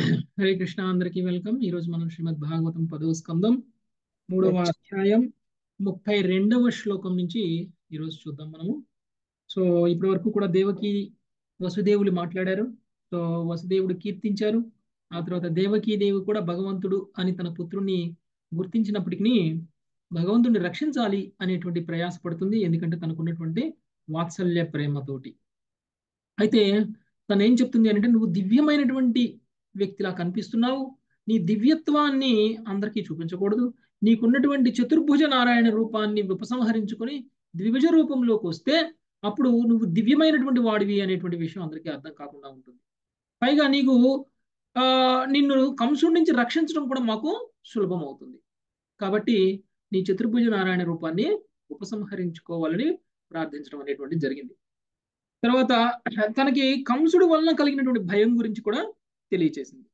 హరే కృష్ణ అందరికీ వెల్కమ్ ఈ రోజు మనం శ్రీమద్ భాగవతం పదవ స్కందం మూడవ అధ్యాయం ముప్పై రెండవ శ్లోకం నుంచి ఈరోజు చూద్దాం మనము సో ఇప్పటి వరకు కూడా దేవకి వసుదేవులు మాట్లాడారు సో వసుదేవుడు కీర్తించారు ఆ తర్వాత దేవకీ దేవి కూడా భగవంతుడు అని తన పుత్రుణ్ణి గుర్తించినప్పటికీ భగవంతుడిని రక్షించాలి అనేటువంటి ప్రయాసపడుతుంది ఎందుకంటే తనకున్నటువంటి వాత్సల్య ప్రేమతోటి అయితే తను ఏం చెప్తుంది అంటే నువ్వు దివ్యమైనటువంటి వ్యక్తిలా కనిపిస్తున్నావు నీ దివ్యత్వాన్ని అందరికీ చూపించకూడదు నీకున్నటువంటి చతుర్భుజ నారాయణ రూపాన్ని ఉపసంహరించుకొని ద్విభుజ రూపంలోకి వస్తే అప్పుడు నువ్వు దివ్యమైనటువంటి వాడివి అనేటువంటి విషయం అందరికీ అర్థం కాకుండా ఉంటుంది పైగా నీకు ఆ నిన్ను కంసుడి నుంచి రక్షించడం కూడా మాకు సులభం అవుతుంది కాబట్టి నీ చతుర్భుజ నారాయణ రూపాన్ని ఉపసంహరించుకోవాలని ప్రార్థించడం అనేటువంటి జరిగింది తర్వాత తనకి కంసుడు వలన కలిగినటువంటి భయం గురించి కూడా తెలియచేసింది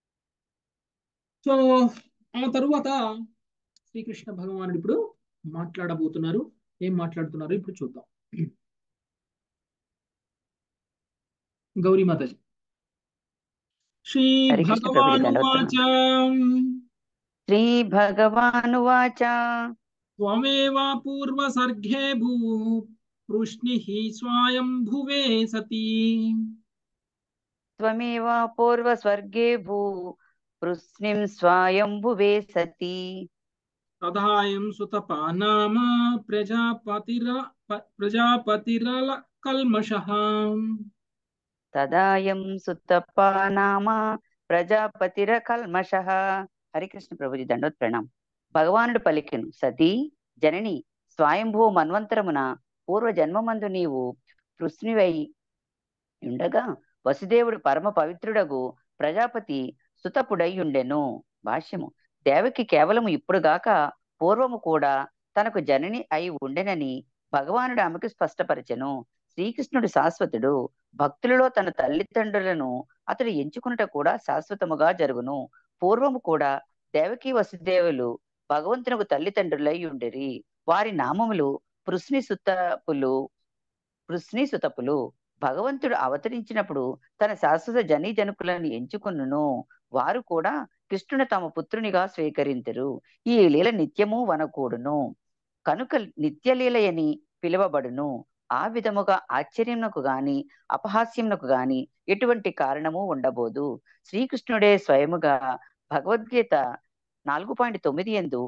సో ఆ తరువాత శ్రీకృష్ణ భగవానుడు ఇప్పుడు మాట్లాడబోతున్నారు ఏం మాట్లాడుతున్నారు ఇప్పుడు చూద్దాం గౌరీ మాతాజీ శ్రీ భగవానువాచ శ్రీ భగవానువాచ త్వమేవ పూర్వసర్గే భూ వృష్ణిః స్వయంభువే సతి త్వమేవ పూర్వస్వర్గే భూ వృష్ణిం స్వయంభువే సతి తదాయం సుతపా నామ ప్రజాపతిర ప్రజాపతిరల కల్మషః తదాయం సుతపా నామ ప్రజాపతిర కల్మషః హరికృష్ణ ప్రభుజీ దండోత్ ప్రణాం భగవానుడు పలికెను సతీ జనని స్వయంభూ మన్వంతరమున పూర్వ జన్మమందు నీవు పృష్ణివై ఉండగా వసుదేవుడు పరమ పవిత్రుడగు ప్రజాపతి సుతపుడై ఉండెను భాష్యము దేవకి కేవలము ఇప్పుడుగాక పూర్వము కూడా తనకు జనని అయి ఉండెనని భగవానుడు ఆమెకు స్పష్టపరచెను శ్రీకృష్ణుడు శాశ్వతుడు భక్తులలో తన తల్లిదండ్రులను అతడు ఎంచుకున్నట కూడా శాశ్వతముగా జరుగును పూర్వము కూడా దేవకి వసుదేవులు భగవంతునకు తల్లిదండ్రులై ఉండేరి వారి నామములు పృష్ణి సుతపులు పృష్ణి సుతపులు భగవంతుడు అవతరించినప్పుడు తన శాశ్వత జనీ జనుకులను ఎంచుకును వారు కూడా కృష్ణుని తమ పుత్రునిగా స్వీకరించరు ఈ లీల నిత్యము వనకూడును కనుక నిత్యలీలయని పిలువబడును ఆ విధముగా ఆశ్చర్యమునకు గాని అపహాస్యమునకు గాని ఎటువంటి కారణము ఉండబోదు శ్రీకృష్ణుడే స్వయముగా భగవద్గీత నాలుగు పాయింట్ తొమ్మిది ఎందు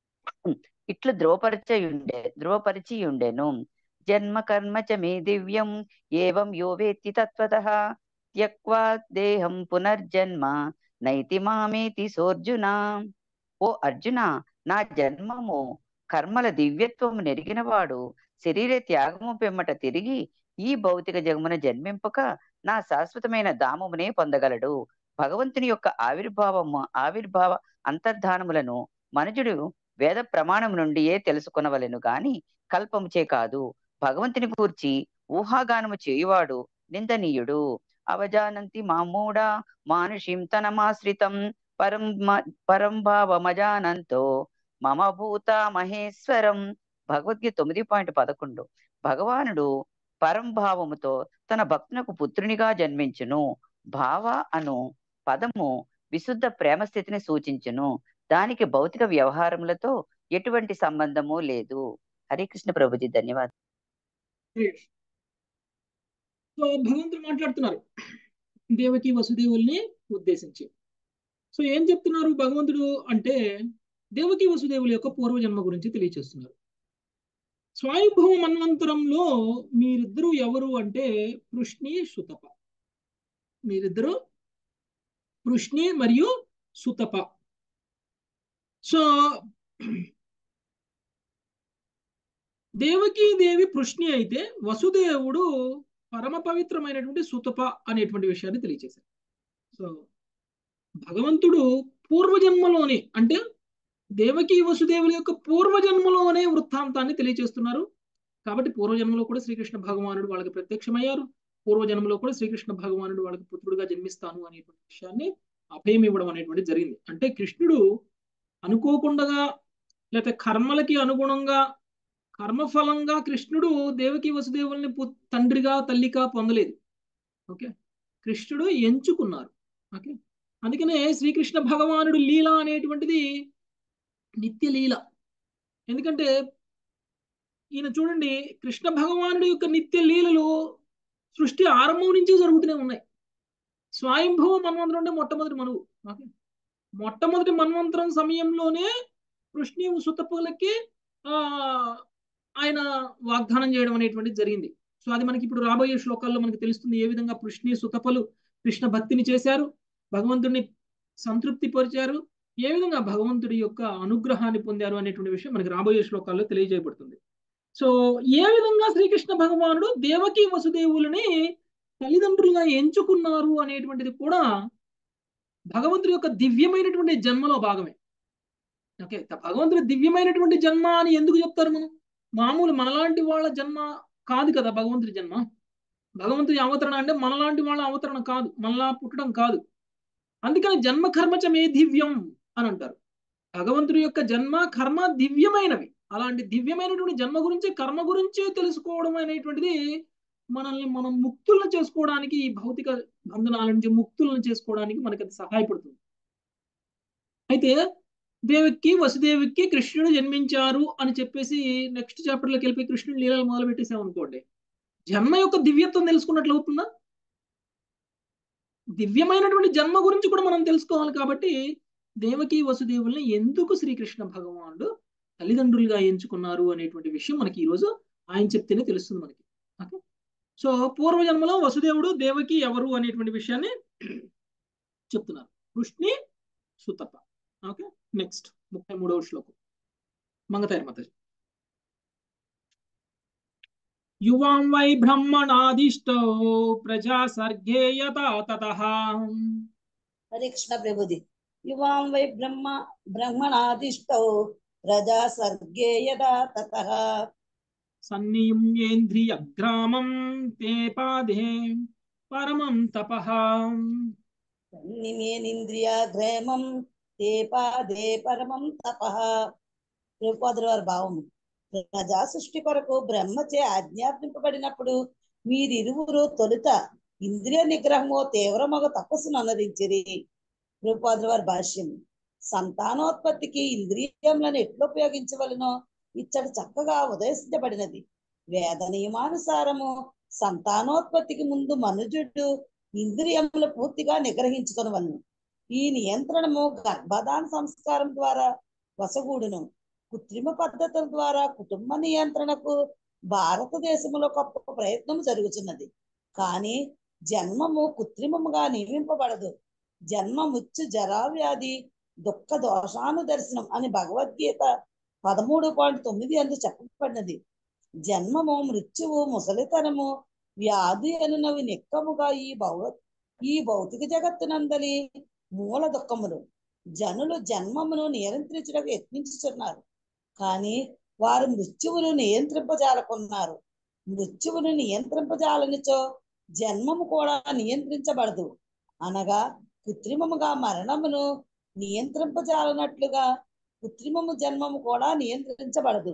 ఇట్లు ధ్రువపరిచి ఉండే ధ్రువపరిచి ఉండెను జన్మ కర్మ చ మే దివ్యం ఏవం యో వేత్తి తత్వత త్యక్వా దేహం పునర్జన్మ నైతి మామేతి సోర్జున ఓ అర్జున నా జన్మము కర్మల దివ్యత్వము నెరిగినవాడు శరీర త్యాగము పిమ్మట తిరిగి ఈ భౌతిక జగమున జన్మింపక నా శాశ్వతమైన దామమునే పొందగలడు భగవంతుని యొక్క ఆవిర్భావము ఆవిర్భావ అంతర్ధానములను మనుజుడు వేద ప్రమాణం నుండియే తెలుసుకొనవలెను గాని కల్పముచే కాదు భగవంతుని గూర్చి ఊహాగానము చేయువాడు నిందనీయుడు అవజానంతి మామూడా మానుషిం తనమాశ్రితం పరం పరం భావమజానంతో మమ భూత మహేశ్వరం భగవద్గీత తొమ్మిది పాయింట్ పదకొండు భగవానుడు పరంభావముతో తన భక్తునకు పుత్రునిగా జన్మించును భావ అను పదము విశుద్ధ ప్రేమ స్థితిని సూచించును దానికి భౌతిక వ్యవహారములతో ఎటువంటి సంబంధము లేదు హరే కృష్ణ ప్రభుజీ ధన్యవాదాలు సో భగవంతుడు మాట్లాడుతున్నారు దేవకి వసుదేవుల్ని ఉద్దేశించి సో ఏం చెప్తున్నారు భగవంతుడు అంటే దేవకి వసుదేవుల యొక్క పూర్వజన్మ గురించి తెలియచేస్తున్నారు స్వయంభవ మన్వంతరంలో మీరిద్దరూ ఎవరు అంటే పృష్ణి సుతప మీరిద్దరు పృష్ణి మరియు సుతప సో దేవకీ దేవి పృష్ణి అయితే వసుదేవుడు పరమ పవిత్రమైనటువంటి సుతప అనేటువంటి విషయాన్ని తెలియచేశారు సో భగవంతుడు పూర్వజన్మలోనే అంటే దేవకీ వసుదేవుల యొక్క పూర్వజన్మలోనే వృత్తాంతాన్ని తెలియజేస్తున్నారు కాబట్టి పూర్వజన్మలో కూడా శ్రీకృష్ణ భగవానుడు వాళ్ళకి ప్రత్యక్షమయ్యారు పూర్వజన్మలో కూడా శ్రీకృష్ణ భగవానుడు వాళ్ళకి పుత్రుడుగా జన్మిస్తాను అనేటువంటి విషయాన్ని అభయం ఇవ్వడం అనేటువంటి జరిగింది అంటే కృష్ణుడు అనుకోకుండా లేకపోతే కర్మలకి అనుగుణంగా కర్మఫలంగా కృష్ణుడు దేవకి వసుదేవుల్ని తండ్రిగా తల్లిగా పొందలేదు ఓకే కృష్ణుడు ఎంచుకున్నారు ఓకే అందుకనే శ్రీకృష్ణ భగవానుడు లీల అనేటువంటిది నిత్య లీల ఎందుకంటే ఈయన చూడండి కృష్ణ భగవానుడి యొక్క నిత్య లీలలు సృష్టి ఆరంభం నుంచి జరుగుతూనే ఉన్నాయి స్వయంభవ మన్వంతరం అంటే మొట్టమొదటి మనువు ఓకే మొట్టమొదటి మన్వంతరం సమయంలోనే కృష్ణి సుతపులకి ఆ ఆయన వాగ్దానం చేయడం అనేటువంటిది జరిగింది సో అది మనకి ఇప్పుడు రాబోయే శ్లోకాల్లో మనకి తెలుస్తుంది ఏ విధంగా కృష్ణి సుతపలు కృష్ణ భక్తిని చేశారు భగవంతుడిని సంతృప్తి పరిచారు ఏ విధంగా భగవంతుడి యొక్క అనుగ్రహాన్ని పొందారు అనేటువంటి విషయం మనకి రాబోయే శ్లోకాల్లో తెలియజేయబడుతుంది సో ఏ విధంగా శ్రీకృష్ణ భగవానుడు దేవకి వసుదేవులని తల్లిదండ్రులుగా ఎంచుకున్నారు అనేటువంటిది కూడా భగవంతుడి యొక్క దివ్యమైనటువంటి జన్మలో భాగమే ఓకే భగవంతుడి దివ్యమైనటువంటి జన్మ అని ఎందుకు చెప్తారు మనం మామూలు మనలాంటి వాళ్ళ జన్మ కాదు కదా భగవంతుడి జన్మ భగవంతుడి అవతరణ అంటే మనలాంటి వాళ్ళ అవతరణ కాదు మనలా పుట్టడం కాదు అందుకని జన్మ కర్మచమే దివ్యం అని అంటారు భగవంతుడి యొక్క జన్మ కర్మ దివ్యమైనవి అలాంటి దివ్యమైనటువంటి జన్మ గురించి కర్మ గురించే తెలుసుకోవడం అనేటువంటిది మనల్ని మనం ముక్తులను చేసుకోవడానికి ఈ భౌతిక బంధనాల నుంచి ముక్తులను చేసుకోవడానికి మనకి అది సహాయపడుతుంది అయితే దేవికి వసుదేవికి కృష్ణుడు జన్మించారు అని చెప్పేసి నెక్స్ట్ చాప్టర్లోకి వెళ్ళిపోయి కృష్ణుడు లీలలు మొదలు పెట్టేసాం అనుకోండి జన్మ యొక్క దివ్యత్వం తెలుసుకున్నట్లు అవుతుందా దివ్యమైనటువంటి జన్మ గురించి కూడా మనం తెలుసుకోవాలి కాబట్టి దేవకి వసుదేవుల్ని ఎందుకు శ్రీకృష్ణ భగవానుడు తల్లిదండ్రులుగా ఎంచుకున్నారు అనేటువంటి విషయం మనకి ఈరోజు ఆయన చెప్తేనే తెలుస్తుంది మనకి ఓకే సో పూర్వజన్మలో వసుదేవుడు దేవకి ఎవరు అనేటువంటి విషయాన్ని చెప్తున్నారు కృష్ణి సుతప ఓకే నెక్స్ట్ ముప్పై మూడవ శ్లోకం మంగతాయి మాతాజీ యువాం వై బ్రహ్మణాదిష్టో ప్రజా సర్గే యథా తతః హరే కృష్ణ ప్రభుది యువాం వై బ్రహ్మ బ్రహ్మణాదిష్టౌ ప్రజా సర్గే యదా తతః సన్నియమ్యేంద్రియగ్రామం తే పాదే పరమం తపః నిమేనింద్రియాగ్రేమం తే పాదే పరమం తపః ప్రభుపాదుల వారి భావము ప్రజా సృష్టి కొరకు బ్రహ్మచే ఆజ్ఞాపింపబడినప్పుడు మీరిరువురు తొలుత ఇంద్రియ నిగ్రహము తీవ్రమగ తపస్సును అనుసరించిరి ప్రభుపాదుల వారి భాష్యం సంతానోత్పత్తికి ఇంద్రియములను ఎట్లు ఉపయోగించవలనో ఇచ్చటి చక్కగా ఉదయించబడినది వేద నియమానుసారము సంతానోత్పత్తికి ముందు మనుజుడు ఇంద్రియములు పూర్తిగా నిగ్రహించుకొనవలను ఈ నియంత్రణము గర్భధాన సంస్కారం ద్వారా వసగూడును కృత్రిమ పద్ధతుల ద్వారా కుటుంబ నియంత్రణకు భారతదేశంలో గొప్ప ప్రయత్నం జరుగుతున్నది కానీ జన్మము కృత్రిమముగా నియమింపబడదు జన్మ ముచ్చు జరావ్యాధి దుఃఖ దోషాను దర్శనం అని భగవద్గీత పదమూడు పాయింట్ తొమ్మిది అందు చెప్పబడినది జన్మము మృత్యువు ముసలితనము వ్యాధి అనునవి నిక్కముగా ఈ భౌ ఈ భౌతిక జగత్తునందలి మూల దుఃఖములు జనులు జన్మమును నియంత్రించడానికి యత్నించుతున్నారు కానీ వారు మృత్యువును నియంత్రింపజాలకున్నారు మృత్యువును నియంత్రింపజాలనిచో జన్మము కూడా నియంత్రించబడదు అనగా కృత్రిమముగా మరణమును నియంత్రింపజాలనట్లుగా కృత్రిమము జన్మము కూడా నియంత్రించబడదు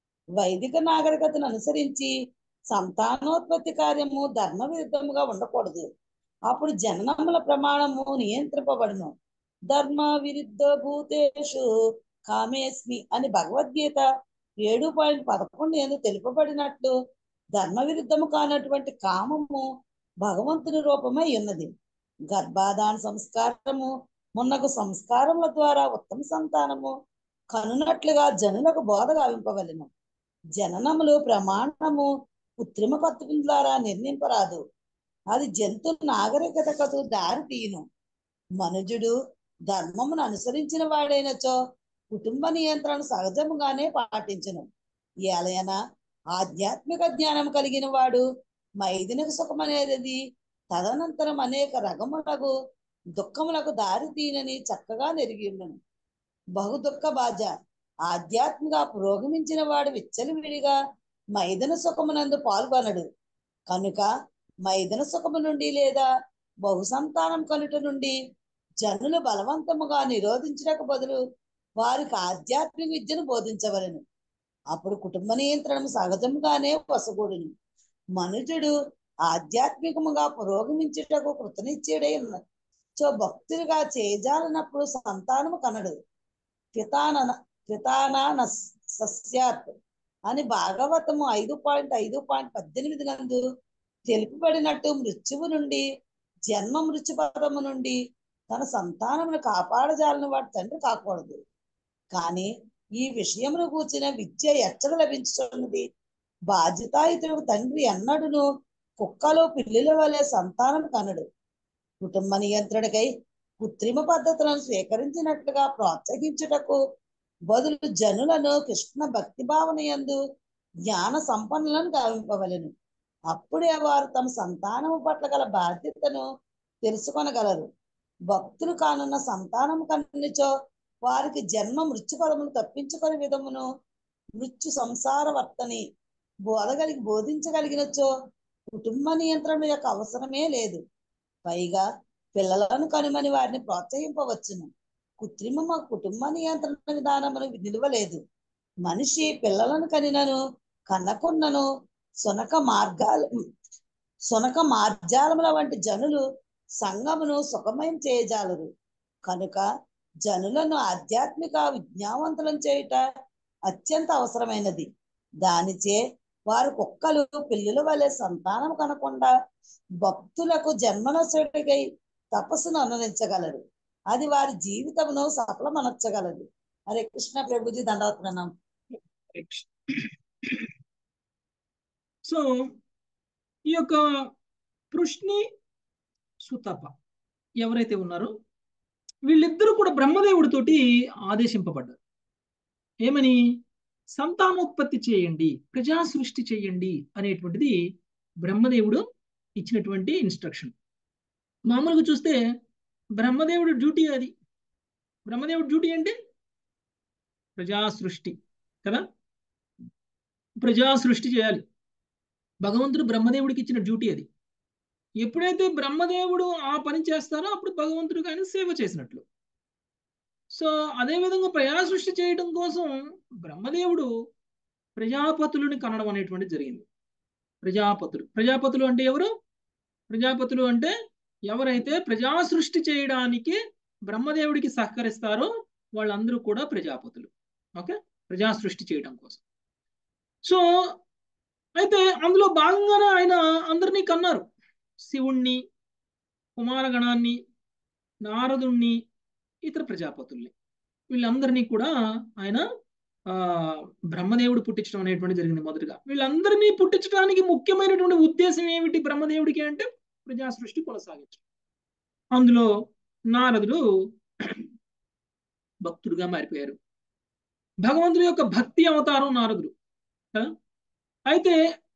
వైదిక నాగరికతను అనుసరించి సంతానోత్పత్తి కార్యము ధర్మ విరుద్ధముగా ఉండకూడదు అప్పుడు జననముల ప్రమాణము నియంత్రింపబడును ధర్మ విరుద్ధ భూతేషు కామేస్మి అని భగవద్గీత ఏడు పాయింట్ పదకొండు ఎందు తెలుపబడినట్లు ధర్మ విరుద్ధము కానటువంటి కామము భగవంతుని రూపమై ఉన్నది గర్భాధాన సంస్కారము మున్నగు సంస్కారముల ద్వారా ఉత్తమ సంతానము కనునట్లుగా జనులకు బోధ గావింపవలను జననములు ప్రమాణము కృత్రిమ పద్ధతుల ద్వారా నిర్ణయింపరాదు అది జంతు నాగరికతకు దారి తీయును మనుజుడు ధర్మమును అనుసరించిన వాడైనచో కుటుంబ నియంత్రణ సహజముగానే పాటించును ఏలైనా ఆధ్యాత్మిక జ్ఞానం కలిగిన వాడు మైదినక సుఖం అనేది తదనంతరం అనేక రకములకు దుఃఖములకు దారి తీయనని చక్కగా నెరిగి ఉండను బహు దుఃఖ బాధ ఆధ్యాత్మిక పురోగమించిన వాడు విచ్చలవిడిగా మైదన సుఖమునందు పాల్గొనడు కనుక మైదన సుఖము నుండి లేదా బహు సంతానం కనుట నుండి జనులు బలవంతముగా నిరోధించడానికి బదులు వారికి ఆధ్యాత్మిక విద్యను బోధించవలను అప్పుడు కుటుంబ నియంత్రణ సహజంగానే వసగూడును మనుజుడు ఆధ్యాత్మికముగా పురోగమించుటకు కృతనిశ్చయుడై ఉన్న సో భక్తులుగా చేజాలనప్పుడు సంతానము కనడు పితాన పితాన సస్యాత్ అని భాగవతము ఐదు పాయింట్ ఐదు పాయింట్ పద్దెనిమిది నందు తెలుపబడినట్టు మృత్యువు నుండి జన్మ మృత్యు పదము నుండి తన సంతానమును కాపాడజాలని వాడి తండ్రి కాకూడదు కానీ ఈ విషయమును కూర్చిన విద్య ఎచ్చట లభించుతున్నది బాధ్యతాయుతుడు తండ్రి ఎన్నడును కుక్కలు పిల్లుల వలె సంతానం కనడు కుటుంబ నియంత్రణకై కృత్రిమ పద్ధతులను స్వీకరించినట్లుగా ప్రోత్సహించుటకు బదులు జనులను కృష్ణ భక్తి భావన యందు జ్ఞాన సంపన్నులను గావింపవలెను అప్పుడే వారు తమ సంతానము పట్ల గల బాధ్యతను తెలుసుకొనగలరు భక్తులు కానున్న సంతానం కన్నిచో వారికి జన్మ మృత్యు పదమును తప్పించుకొని విధమును మృత్యు సంసార వర్తని బోధగలిగి బోధించగలిగినచో కుటుంబ నియంత్రణ యొక్క అవసరమే లేదు పైగా పిల్లలను కనుమని వారిని ప్రోత్సహింపవచ్చును కృత్రిమ కుటుంబ నియంత్రణ విధానమును నిలవలేదు మనిషి పిల్లలను కనినను కన్నకున్నను సునక మార్గాలు సునక మార్జాలముల వంటి జనులు సంఘమును సుఖమయం చేయజాలరు కనుక జనులను ఆధ్యాత్మిక విజ్ఞావంతులను చేయుట అత్యంత అవసరమైనది దానిచే వారు కుక్కలు పిల్లుల వలె సంతానం కనకుండా భక్తులకు జన్మనసుడికై తపస్సును అనుసరించగలరు అది వారి జీవితమును సఫలమనర్చగలదు హరే కృష్ణ ప్రభుజీ దండవత్నం సో ఈ యొక్క పృష్ణి సుతప ఎవరైతే ఉన్నారో వీళ్ళిద్దరూ కూడా బ్రహ్మదేవుడితోటి ఆదేశింపబడ్డారు ఏమని సంతానోత్పత్తి చేయండి ప్రజా సృష్టి చేయండి అనేటువంటిది బ్రహ్మదేవుడు ఇచ్చినటువంటి ఇన్స్ట్రక్షన్ మామూలుగా చూస్తే బ్రహ్మదేవుడి డ్యూటీ అది బ్రహ్మదేవుడి డ్యూటీ ఏంటి ప్రజా సృష్టి కదా ప్రజా సృష్టి చేయాలి భగవంతుడు బ్రహ్మదేవుడికి ఇచ్చిన డ్యూటీ అది ఎప్పుడైతే బ్రహ్మదేవుడు ఆ పని చేస్తారో అప్పుడు భగవంతుడికి ఆయన సేవ చేసినట్లు సో అదేవిధంగా ప్రజా సృష్టి చేయడం కోసం బ్రహ్మదేవుడు ప్రజాపతులని కనడం అనేటువంటి జరిగింది ప్రజాపతులు ప్రజాపతులు అంటే ఎవరు ప్రజాపతులు అంటే ఎవరైతే ప్రజా సృష్టి చేయడానికి బ్రహ్మదేవుడికి సహకరిస్తారో వాళ్ళందరూ కూడా ప్రజాపతులు ఓకే ప్రజా సృష్టి చేయడం కోసం సో అయితే అందులో భాగంగానే ఆయన అందరినీ కన్నారు శివుణ్ణి కుమారగణాన్ని నారదుణ్ణి ఇతర ప్రజాపతుల్ని వీళ్ళందరినీ కూడా ఆయన ఆ బ్రహ్మదేవుడు పుట్టించడం అనేటువంటి జరిగింది మొదటిగా వీళ్ళందరినీ పుట్టించడానికి ముఖ్యమైనటువంటి ఉద్దేశం ఏమిటి బ్రహ్మదేవుడికి అంటే ప్రజా సృష్టి కొనసాగించడం అందులో నారదుడు భక్తుడుగా మారిపోయారు భగవంతుడి యొక్క భక్తి అవతారం నారదుడు అయితే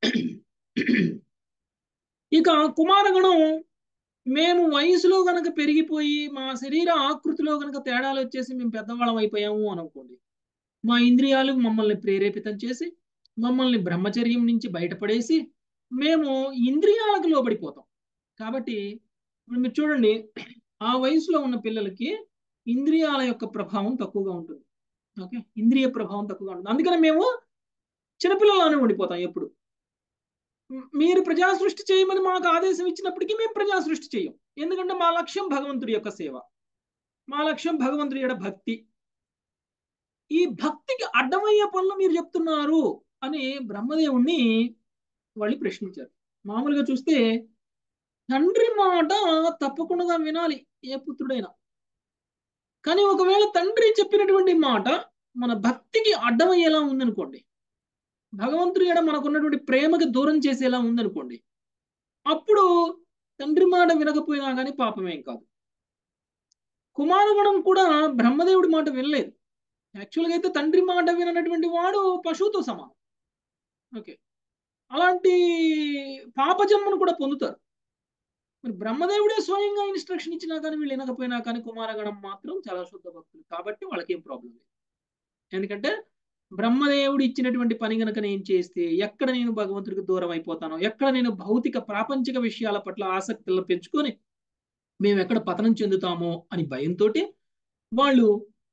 ఇక కుమారగణం మేము వయసులో గనక పెరిగిపోయి మా శరీర ఆకృతిలో గనక తేడాలు వచ్చేసి మేము పెద్దవాళ్ళం అయిపోయాము అనుకోండి మా ఇంద్రియాలు మమ్మల్ని ప్రేరేపితం చేసి మమ్మల్ని బ్రహ్మచర్యం నుంచి బయటపడేసి మేము ఇంద్రియాలకు లోబడిపోతాం కాబట్టి ఇప్పుడు మీరు చూడండి ఆ వయసులో ఉన్న పిల్లలకి ఇంద్రియాల యొక్క ప్రభావం తక్కువగా ఉంటుంది ఓకే ఇంద్రియ ప్రభావం తక్కువగా ఉంటుంది అందుకని మేము చిన్నపిల్లలానే ఉండిపోతాం ఎప్పుడు మీరు ప్రజా సృష్టి చేయమని మాకు ఆదేశం ఇచ్చినప్పటికీ మేము ప్రజా సృష్టి చేయం ఎందుకంటే మా లక్ష్యం భగవంతుడి యొక్క సేవ మా లక్ష్యం భగవంతుడి యొక్క భక్తి ఈ భక్తికి అడ్డమయ్యే పనులు మీరు చెప్తున్నారు అని బ్రహ్మదేవుణ్ణి వాళ్ళు ప్రశ్నించారు మామూలుగా చూస్తే తండ్రి మాట తప్పకుండా వినాలి ఏ పుత్రుడైనా కానీ ఒకవేళ తండ్రి చెప్పినటువంటి మాట మన భక్తికి అడ్డమయ్యేలా ఉందనుకోండి భగవంతుడి ఎడ మనకున్నటువంటి ప్రేమకి దూరం చేసేలా ఉందనుకోండి అప్పుడు తండ్రి మాట వినకపోయినా కానీ పాపమేం కాదు కుమారగుణం కూడా బ్రహ్మదేవుడి మాట వినలేదు యాక్చువల్గా అయితే తండ్రి మాట విననటువంటి వాడు పశువుతో సమానం ఓకే అలాంటి పాపజన్మను కూడా పొందుతారు మరి బ్రహ్మదేవుడే స్వయంగా ఇన్స్ట్రక్షన్ ఇచ్చినా కానీ వీళ్ళు వినకపోయినా కానీ కుమారగణం మాత్రం చాలా శుద్ధ భక్తులు కాబట్టి వాళ్ళకి ఏం ప్రాబ్లం లేదు ఎందుకంటే బ్రహ్మదేవుడు ఇచ్చినటువంటి పని గనక నేను చేస్తే ఎక్కడ నేను భగవంతుడికి దూరం అయిపోతానో ఎక్కడ నేను భౌతిక ప్రాపంచిక విషయాల పట్ల ఆసక్తులను పెంచుకొని మేము ఎక్కడ పతనం చెందుతామో అని భయంతో వాళ్ళు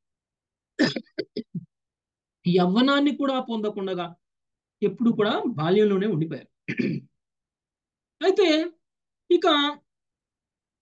యవ్వనాన్ని కూడా పొందకుండా ఎప్పుడు కూడా బాల్యంలోనే ఉండిపోయారు అయితే ఇక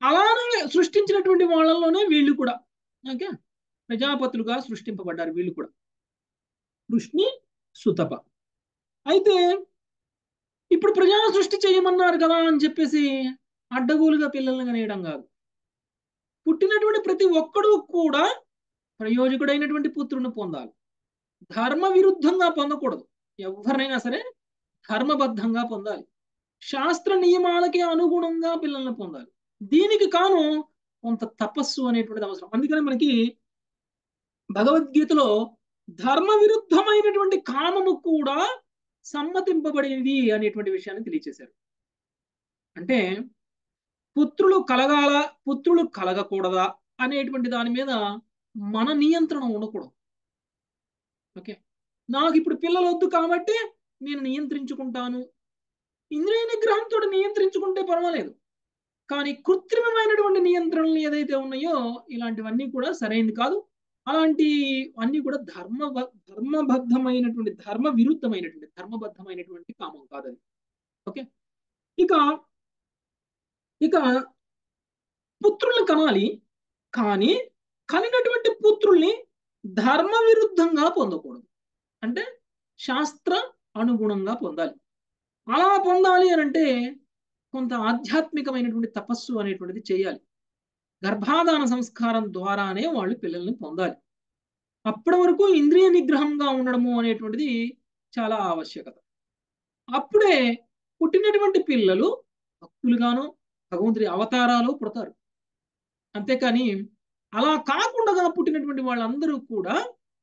అలానే సృష్టించినటువంటి వాళ్ళలోనే వీళ్ళు కూడా ఓకే ప్రజాపతులుగా సృష్టింపబడ్డారు వీళ్ళు కూడా వృష్ణి సుతప అయితే ఇప్పుడు ప్రజా సృష్టి చేయమన్నారు కదా అని చెప్పేసి అడ్డగోలుగా పిల్లల్ని కనేయడం కాదు పుట్టినటువంటి ప్రతి ఒక్కడూ కూడా ప్రయోజకుడైనటువంటి పుత్రుని పొందాలి ధర్మ విరుద్ధంగా పొందకూడదు ఎవరినైనా సరే ధర్మబద్ధంగా పొందాలి శాస్త్ర నియమాలకి అనుగుణంగా పిల్లల్ని పొందాలి దీనికి కాను కొంత తపస్సు అనేటువంటిది అవసరం అందుకని మనకి భగవద్గీతలో ధర్మ విరుద్ధమైనటువంటి కామము కూడా సమ్మతింపబడినది అనేటువంటి విషయాన్ని తెలియచేశారు అంటే పుత్రులు కలగాల పుత్రులు కలగకూడదా అనేటువంటి దాని మీద మన నియంత్రణ ఉండకూడదు ఓకే నాకు ఇప్పుడు పిల్లలు వద్దు కాబట్టి నేను నియంత్రించుకుంటాను ఇంద్రియ నిగ్రహంతో నియంత్రించుకుంటే పర్వాలేదు కానీ కృత్రిమమైనటువంటి నియంత్రణలు ఏదైతే ఉన్నాయో ఇలాంటివన్నీ కూడా సరైనది కాదు అలాంటి అన్ని కూడా ధర్మ ధర్మబద్ధమైనటువంటి ధర్మ విరుద్ధమైనటువంటి ధర్మబద్ధమైనటువంటి కామం కాదది ఓకే ఇక ఇక పుత్రుల్ని కనాలి కానీ కనినటువంటి పుత్రుల్ని ధర్మ విరుద్ధంగా పొందకూడదు అంటే శాస్త్ర అనుగుణంగా పొందాలి అలా పొందాలి అని అంటే కొంత ఆధ్యాత్మికమైనటువంటి తపస్సు అనేటువంటిది చేయాలి గర్భాధాన సంస్కారం ద్వారానే వాళ్ళు పిల్లల్ని పొందాలి అప్పటి వరకు ఇంద్రియ నిగ్రహంగా ఉండడము అనేటువంటిది చాలా ఆవశ్యకత అప్పుడే పుట్టినటువంటి పిల్లలు భక్తులుగాను భగవంతుడి అవతారాలు పుడతారు అంతేకాని అలా కాకుండా పుట్టినటువంటి వాళ్ళందరూ కూడా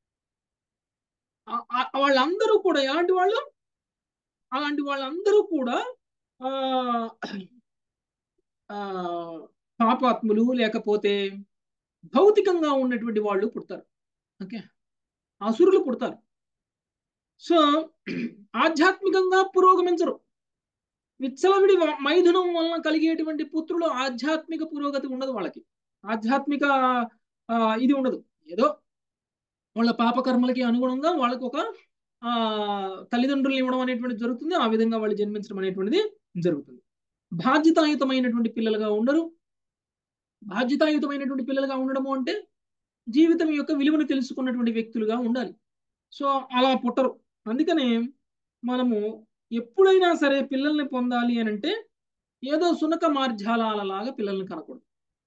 వాళ్ళందరూ కూడా ఎలాంటి వాళ్ళు అలాంటి వాళ్ళందరూ కూడా ఆ పాపాత్ములు లేకపోతే భౌతికంగా ఉన్నటువంటి వాళ్ళు పుడతారు ఓకే అసురులు పుడతారు సో ఆధ్యాత్మికంగా పురోగమించరు విచ్చలవిడి మైథునం వలన కలిగేటువంటి పుత్రులు ఆధ్యాత్మిక పురోగతి ఉండదు వాళ్ళకి ఆధ్యాత్మిక ఇది ఉండదు ఏదో వాళ్ళ పాపకర్మలకి అనుగుణంగా వాళ్ళకు ఒక ఆ తల్లిదండ్రులు ఇవ్వడం అనేటువంటిది జరుగుతుంది ఆ విధంగా వాళ్ళు జన్మించడం అనేటువంటిది జరుగుతుంది బాధ్యతాయుతమైనటువంటి పిల్లలుగా ఉండరు బాధ్యతాయుతమైనటువంటి పిల్లలుగా ఉండడము అంటే జీవితం యొక్క విలువను తెలుసుకున్నటువంటి వ్యక్తులుగా ఉండాలి సో అలా పుట్టరు అందుకనే మనము ఎప్పుడైనా సరే పిల్లల్ని పొందాలి అని అంటే ఏదో సునక మార్జాలాలలాగా పిల్లల్ని కనకూడదు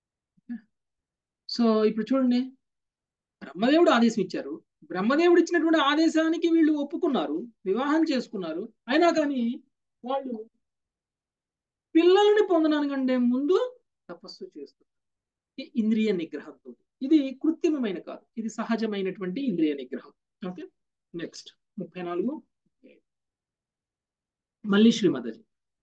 సో ఇప్పుడు చూడండి బ్రహ్మదేవుడు ఆదేశం ఇచ్చారు బ్రహ్మదేవుడు ఇచ్చినటువంటి ఆదేశానికి వీళ్ళు ఒప్పుకున్నారు వివాహం చేసుకున్నారు అయినా కానీ వాళ్ళు పిల్లల్ని పొందడానికంటే ముందు తపస్సు చేస్తారు ఇంద్రియ నిగ్రహంతో ఇది కృత్రిమమైన కాదు ఇది సహజమైనటువంటి ఇంద్రియ నిగ్రహం ఓకే నెక్స్ట్ ముప్పై నాలుగు మళ్ళీ శ్రీమదజీ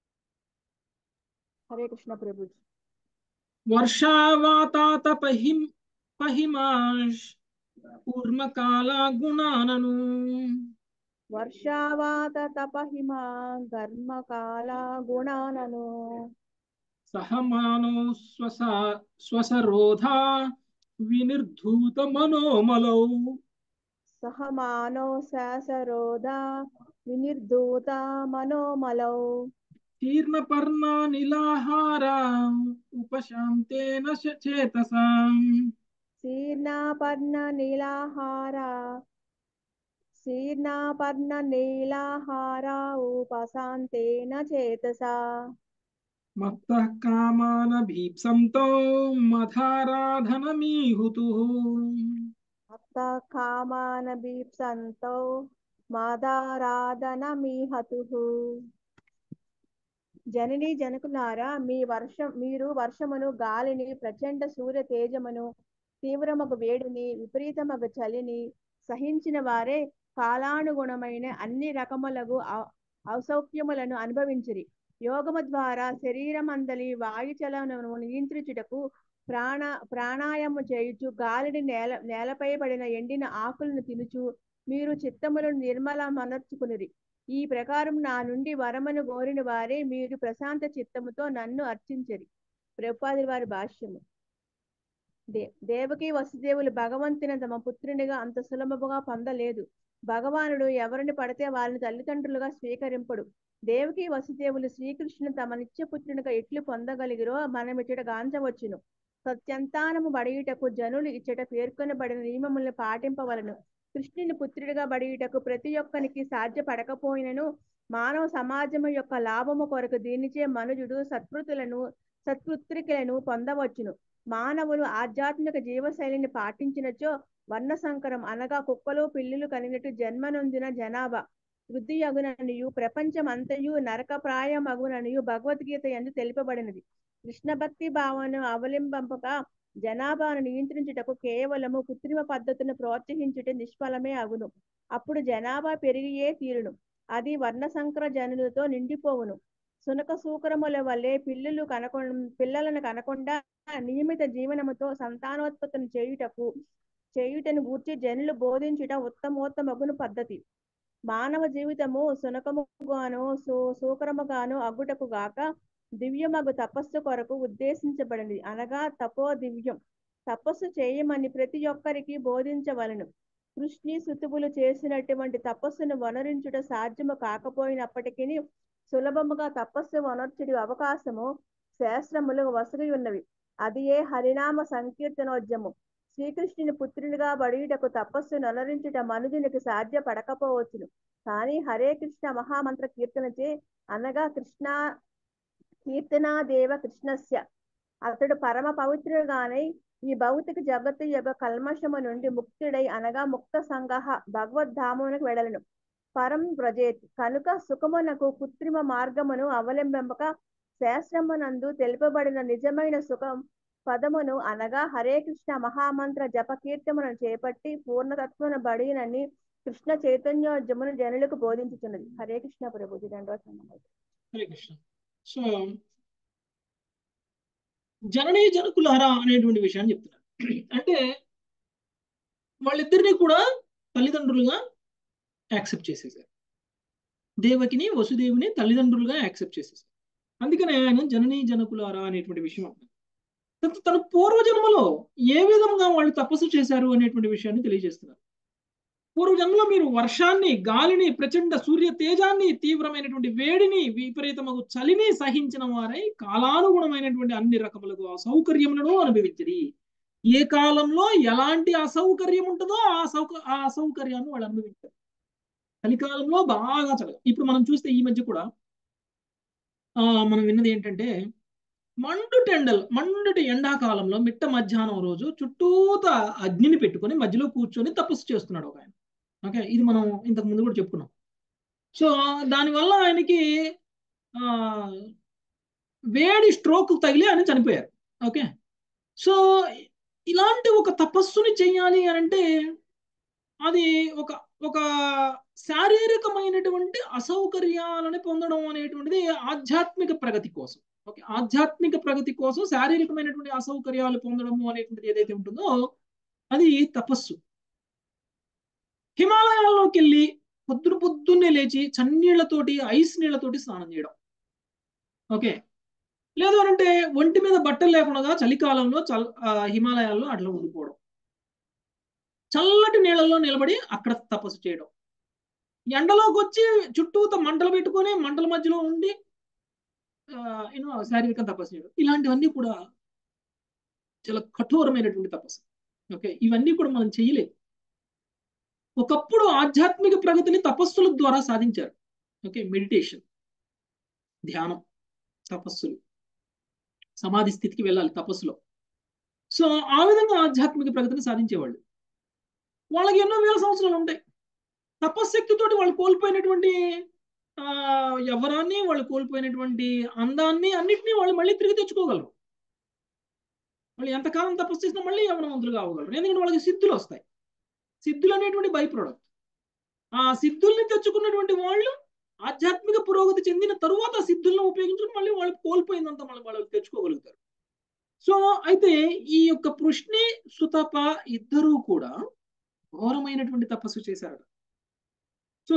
హరే కృష్ణ ప్రభు వర్షావాతాత పహిం పహిమాష్ కూర్మకాల గుణానను వర్షావాత తపహిమ ఘర్మకాల గుణానను సహమానో స్వస స్వసరోధా వినిర్ధూత మనోమలౌ సహమానో శాసరోధ వినిర్ధూత మనోమలౌ తీర్ణపర్ణ నిలాహార ఉపశాంతేన చేతసాం శీర్ణాపర్ణ నీలాహార శీర్ణాపర్ణ నీలాహార ఉపశాంతేన చేతసా మత్త కామాన భీప్సంతో మధారాధనమీహుతు అత్త కామాన బీప్సంతో మాదారాధనమీహతు జనని జనకులారా మీ వర్షం మీరు వర్షమును గాలిని ప్రచండ సూర్య తేజమును తీవ్రమగు వేడిని విపరీతమగు చలిని సహించిన వారే కాలానుగుణమైన అన్ని రకములగు అసౌఖ్యములను అనుభవించిరి యోగము ద్వారా శరీరమందలి వాయుచలనను నియంత్రించుటకు ప్రాణ ప్రాణాయామము చేయుచు గాలిని నేల నేలపై పడిన ఎండిన ఆకులను తినుచు మీరు చిత్తములను నిర్మల మనర్చుకునిరి ఈ ప్రకారం నా నుండి వరమును కోరిన వారే మీరు ప్రశాంత చిత్తముతో నన్ను అర్చించరి ప్రభుపాది వారి భాష్యము దే దేవకి వసుదేవులు భగవంతుని తమ పుత్రునిగా అంత సులభముగా పొందలేదు భగవానుడు ఎవరిని పడితే వారిని తల్లిదండ్రులుగా స్వీకరింపడు దేవకి వసుదేవులు శ్రీకృష్ణుని తమ నిత్యపుత్రునిగా ఎట్లు పొందగలిగిరో మనం ఇచ్చట గాంచవచ్చును సత్యంతానము బడియుటకు జనులు ఇచ్చట పేర్కొనబడిన నియమములను పాటింపవలను కృష్ణుని పుత్రుడిగా బడియుటకు ప్రతి ఒక్కనికి సాధ్యపడకపోయినను మానవ సమాజము యొక్క లాభము కొరకు దీనిచే మనుజుడు సత్కృతులను సత్కృత్రికలను పొందవచ్చును మానవులు ఆధ్యాత్మిక జీవశైలిని పాటించినచో వర్ణ సంకరం అనగా కుక్కలు పిల్లులు కలిగినట్టు జన్మనొందిన జనాభా వృద్ధి అగుననియు ప్రపంచం అంతయు నరకప్రాయమగుననియు భగవద్గీత ఎందు తెలుపబడినది కృష్ణ భక్తి భావను అవలంబింపక జనాభాను నియంత్రించుటకు కేవలము కృత్రిమ పద్ధతులను ప్రోత్సహించుట నిష్ఫలమే అగును అప్పుడు జనాభా పెరిగియే తీరును అది వర్ణ సంకర జనులతో నిండిపోవును సునక సూకరముల వల్లే పిల్లులు కనకొ పిల్లలను కనకుండా నియమిత జీవనముతో సంతానోత్పత్తిని చేయుటకు చేయుటను గూర్చి జనులు బోధించుట ఉత్తమోత్తమగును పద్ధతి మానవ జీవితము సునకముగాను సు సూకరముగాను అగ్గుటకు గాక దివ్యమగు తపస్సు కొరకు ఉద్దేశించబడింది అనగా తపో దివ్యం తపస్సు చేయమని ప్రతి ఒక్కరికి బోధించవలను కృష్ణి సుతువులు చేసినటువంటి తపస్సును వనరించుట సాధ్యము కాకపోయినప్పటికీ సులభముగా తపస్సు వనర్చుడి అవకాశము శాస్త్రములు వసగి ఉన్నవి అది ఏ హరినామ సంకీర్తనోద్యము శ్రీకృష్ణుని పుత్రునిగా బడియుటకు తపస్సు నొనరించుట మనుజునికి సాధ్యపడకపోవచ్చును కానీ హరే కృష్ణ మహామంత్ర కీర్తనచే అనగా కృష్ణ కీర్తనాదేవ కృష్ణస్య అతడు పరమ పవిత్రుడుగానై ఈ భౌతిక జగత్తు యొక్క కల్మషము నుండి ముక్తుడై అనగా ముక్త సంగహ భగవద్ధామునకు వెడలను పరం వ్రజేత్ కనుక సుఖమునకు కృత్రిమ మార్గమును అవలంబింపక శాస్త్రమునందు తెలుపబడిన నిజమైన సుఖం పదమును అనగా హరే కృష్ణ మహామంత్ర జప కీర్తమును చేపట్టి పూర్ణతత్వన బడినని కృష్ణ చైతన్యోద్యమును జనులకు బోధించుతున్నది హరే కృష్ణ ప్రభుజీ రెండవ సంబంధం హరే కృష్ణ సో జననీ జనకులారా అనేటువంటి విషయాన్ని చెప్తున్నారు అంటే వాళ్ళిద్దరినీ కూడా తల్లిదండ్రులుగా యాక్సెప్ట్ చేసేసారు దేవకిని వసుదేవుని తల్లిదండ్రులుగా యాక్సెప్ట్ చేసేసారు అందుకనే ఆయన జననీ జనకులారా అనేటువంటి విషయం అంటున్నారు తన పూర్వజన్మలో ఏ విధంగా వాళ్ళు తపస్సు చేశారు అనేటువంటి విషయాన్ని తెలియజేస్తున్నారు పూర్వజన్మలో మీరు వర్షాన్ని గాలిని ప్రచండ సూర్య తేజాన్ని తీవ్రమైనటువంటి వేడిని విపరీతమగు చలిని సహించిన వారై కాలానుగుణమైనటువంటి అన్ని రకములకు అసౌకర్యములను అనుభవించరి ఏ కాలంలో ఎలాంటి అసౌకర్యం ఉంటుందో ఆ సౌక ఆ అసౌకర్యాన్ని వాళ్ళు అనుభవించారు చలికాలంలో బాగా చలి ఇప్పుడు మనం చూస్తే ఈ మధ్య కూడా ఆ మనం విన్నది ఏంటంటే మండుటి ఎండలు మండుటి ఎండాకాలంలో మిట్ట మధ్యాహ్నం రోజు చుట్టూత అగ్నిని పెట్టుకొని మధ్యలో కూర్చొని తపస్సు చేస్తున్నాడు ఒక ఆయన ఓకే ఇది మనం ఇంతకు ముందు కూడా చెప్పుకున్నాం సో దానివల్ల ఆయనకి ఆ వేడి స్ట్రోక్ తగిలి ఆయన చనిపోయారు ఓకే సో ఇలాంటి ఒక తపస్సుని చెయ్యాలి అని అంటే అది ఒక ఒక శారీరకమైనటువంటి అసౌకర్యాలని పొందడం అనేటువంటిది ఆధ్యాత్మిక ప్రగతి కోసం ఓకే ఆధ్యాత్మిక ప్రగతి కోసం శారీరకమైనటువంటి అసౌకర్యాలు పొందడము అనేటువంటిది ఏదైతే ఉంటుందో అది తపస్సు హిమాలయాల్లోకి వెళ్ళి పొద్దున పొద్దున్నే లేచి చన్నీళ్లతోటి ఐస్ నీళ్లతోటి స్నానం చేయడం ఓకే లేదు అంటే ఒంటి మీద బట్టలు లేకుండా చలికాలంలో చల్ హిమాలయాల్లో అట్లా ఉండిపోవడం చల్లటి నీళ్ళల్లో నిలబడి అక్కడ తపస్సు చేయడం ఎండలోకి వచ్చి చుట్టూత మంటలు పెట్టుకొని మంటల మధ్యలో ఉండి యూనో శారీరక తపస్సు చేయడం ఇలాంటివన్నీ కూడా చాలా కఠోరమైనటువంటి తపస్సు ఓకే ఇవన్నీ కూడా మనం చేయలేదు ఒకప్పుడు ఆధ్యాత్మిక ప్రగతిని తపస్సుల ద్వారా సాధించారు ఓకే మెడిటేషన్ ధ్యానం తపస్సులు సమాధి స్థితికి వెళ్ళాలి తపస్సులో సో ఆ విధంగా ఆధ్యాత్మిక ప్రగతిని సాధించేవాళ్ళు వాళ్ళకి ఎన్నో వేల సంవత్సరాలు ఉంటాయి తపశ్శక్తితోటి వాళ్ళు కోల్పోయినటువంటి ఎవరాన్ని వాళ్ళు కోల్పోయినటువంటి అందాన్ని అన్నిటినీ వాళ్ళు మళ్ళీ తిరిగి తెచ్చుకోగలరు వాళ్ళు ఎంతకాలం తపస్సు చేసినా మళ్ళీ యవనవంతులు కావగలరు ఎందుకంటే వాళ్ళకి సిద్ధులు వస్తాయి సిద్ధులు అనేటువంటి బై ప్రోడక్ట్ ఆ సిద్ధుల్ని తెచ్చుకున్నటువంటి వాళ్ళు ఆధ్యాత్మిక పురోగతి చెందిన తరువాత సిద్ధులను ఉపయోగించుకుని మళ్ళీ వాళ్ళు కోల్పోయిందంత మళ్ళీ వాళ్ళు తెచ్చుకోగలుగుతారు సో అయితే ఈ యొక్క పృష్ణి సుతప ఇద్దరూ కూడా ఘోరమైనటువంటి తపస్సు చేశారట సో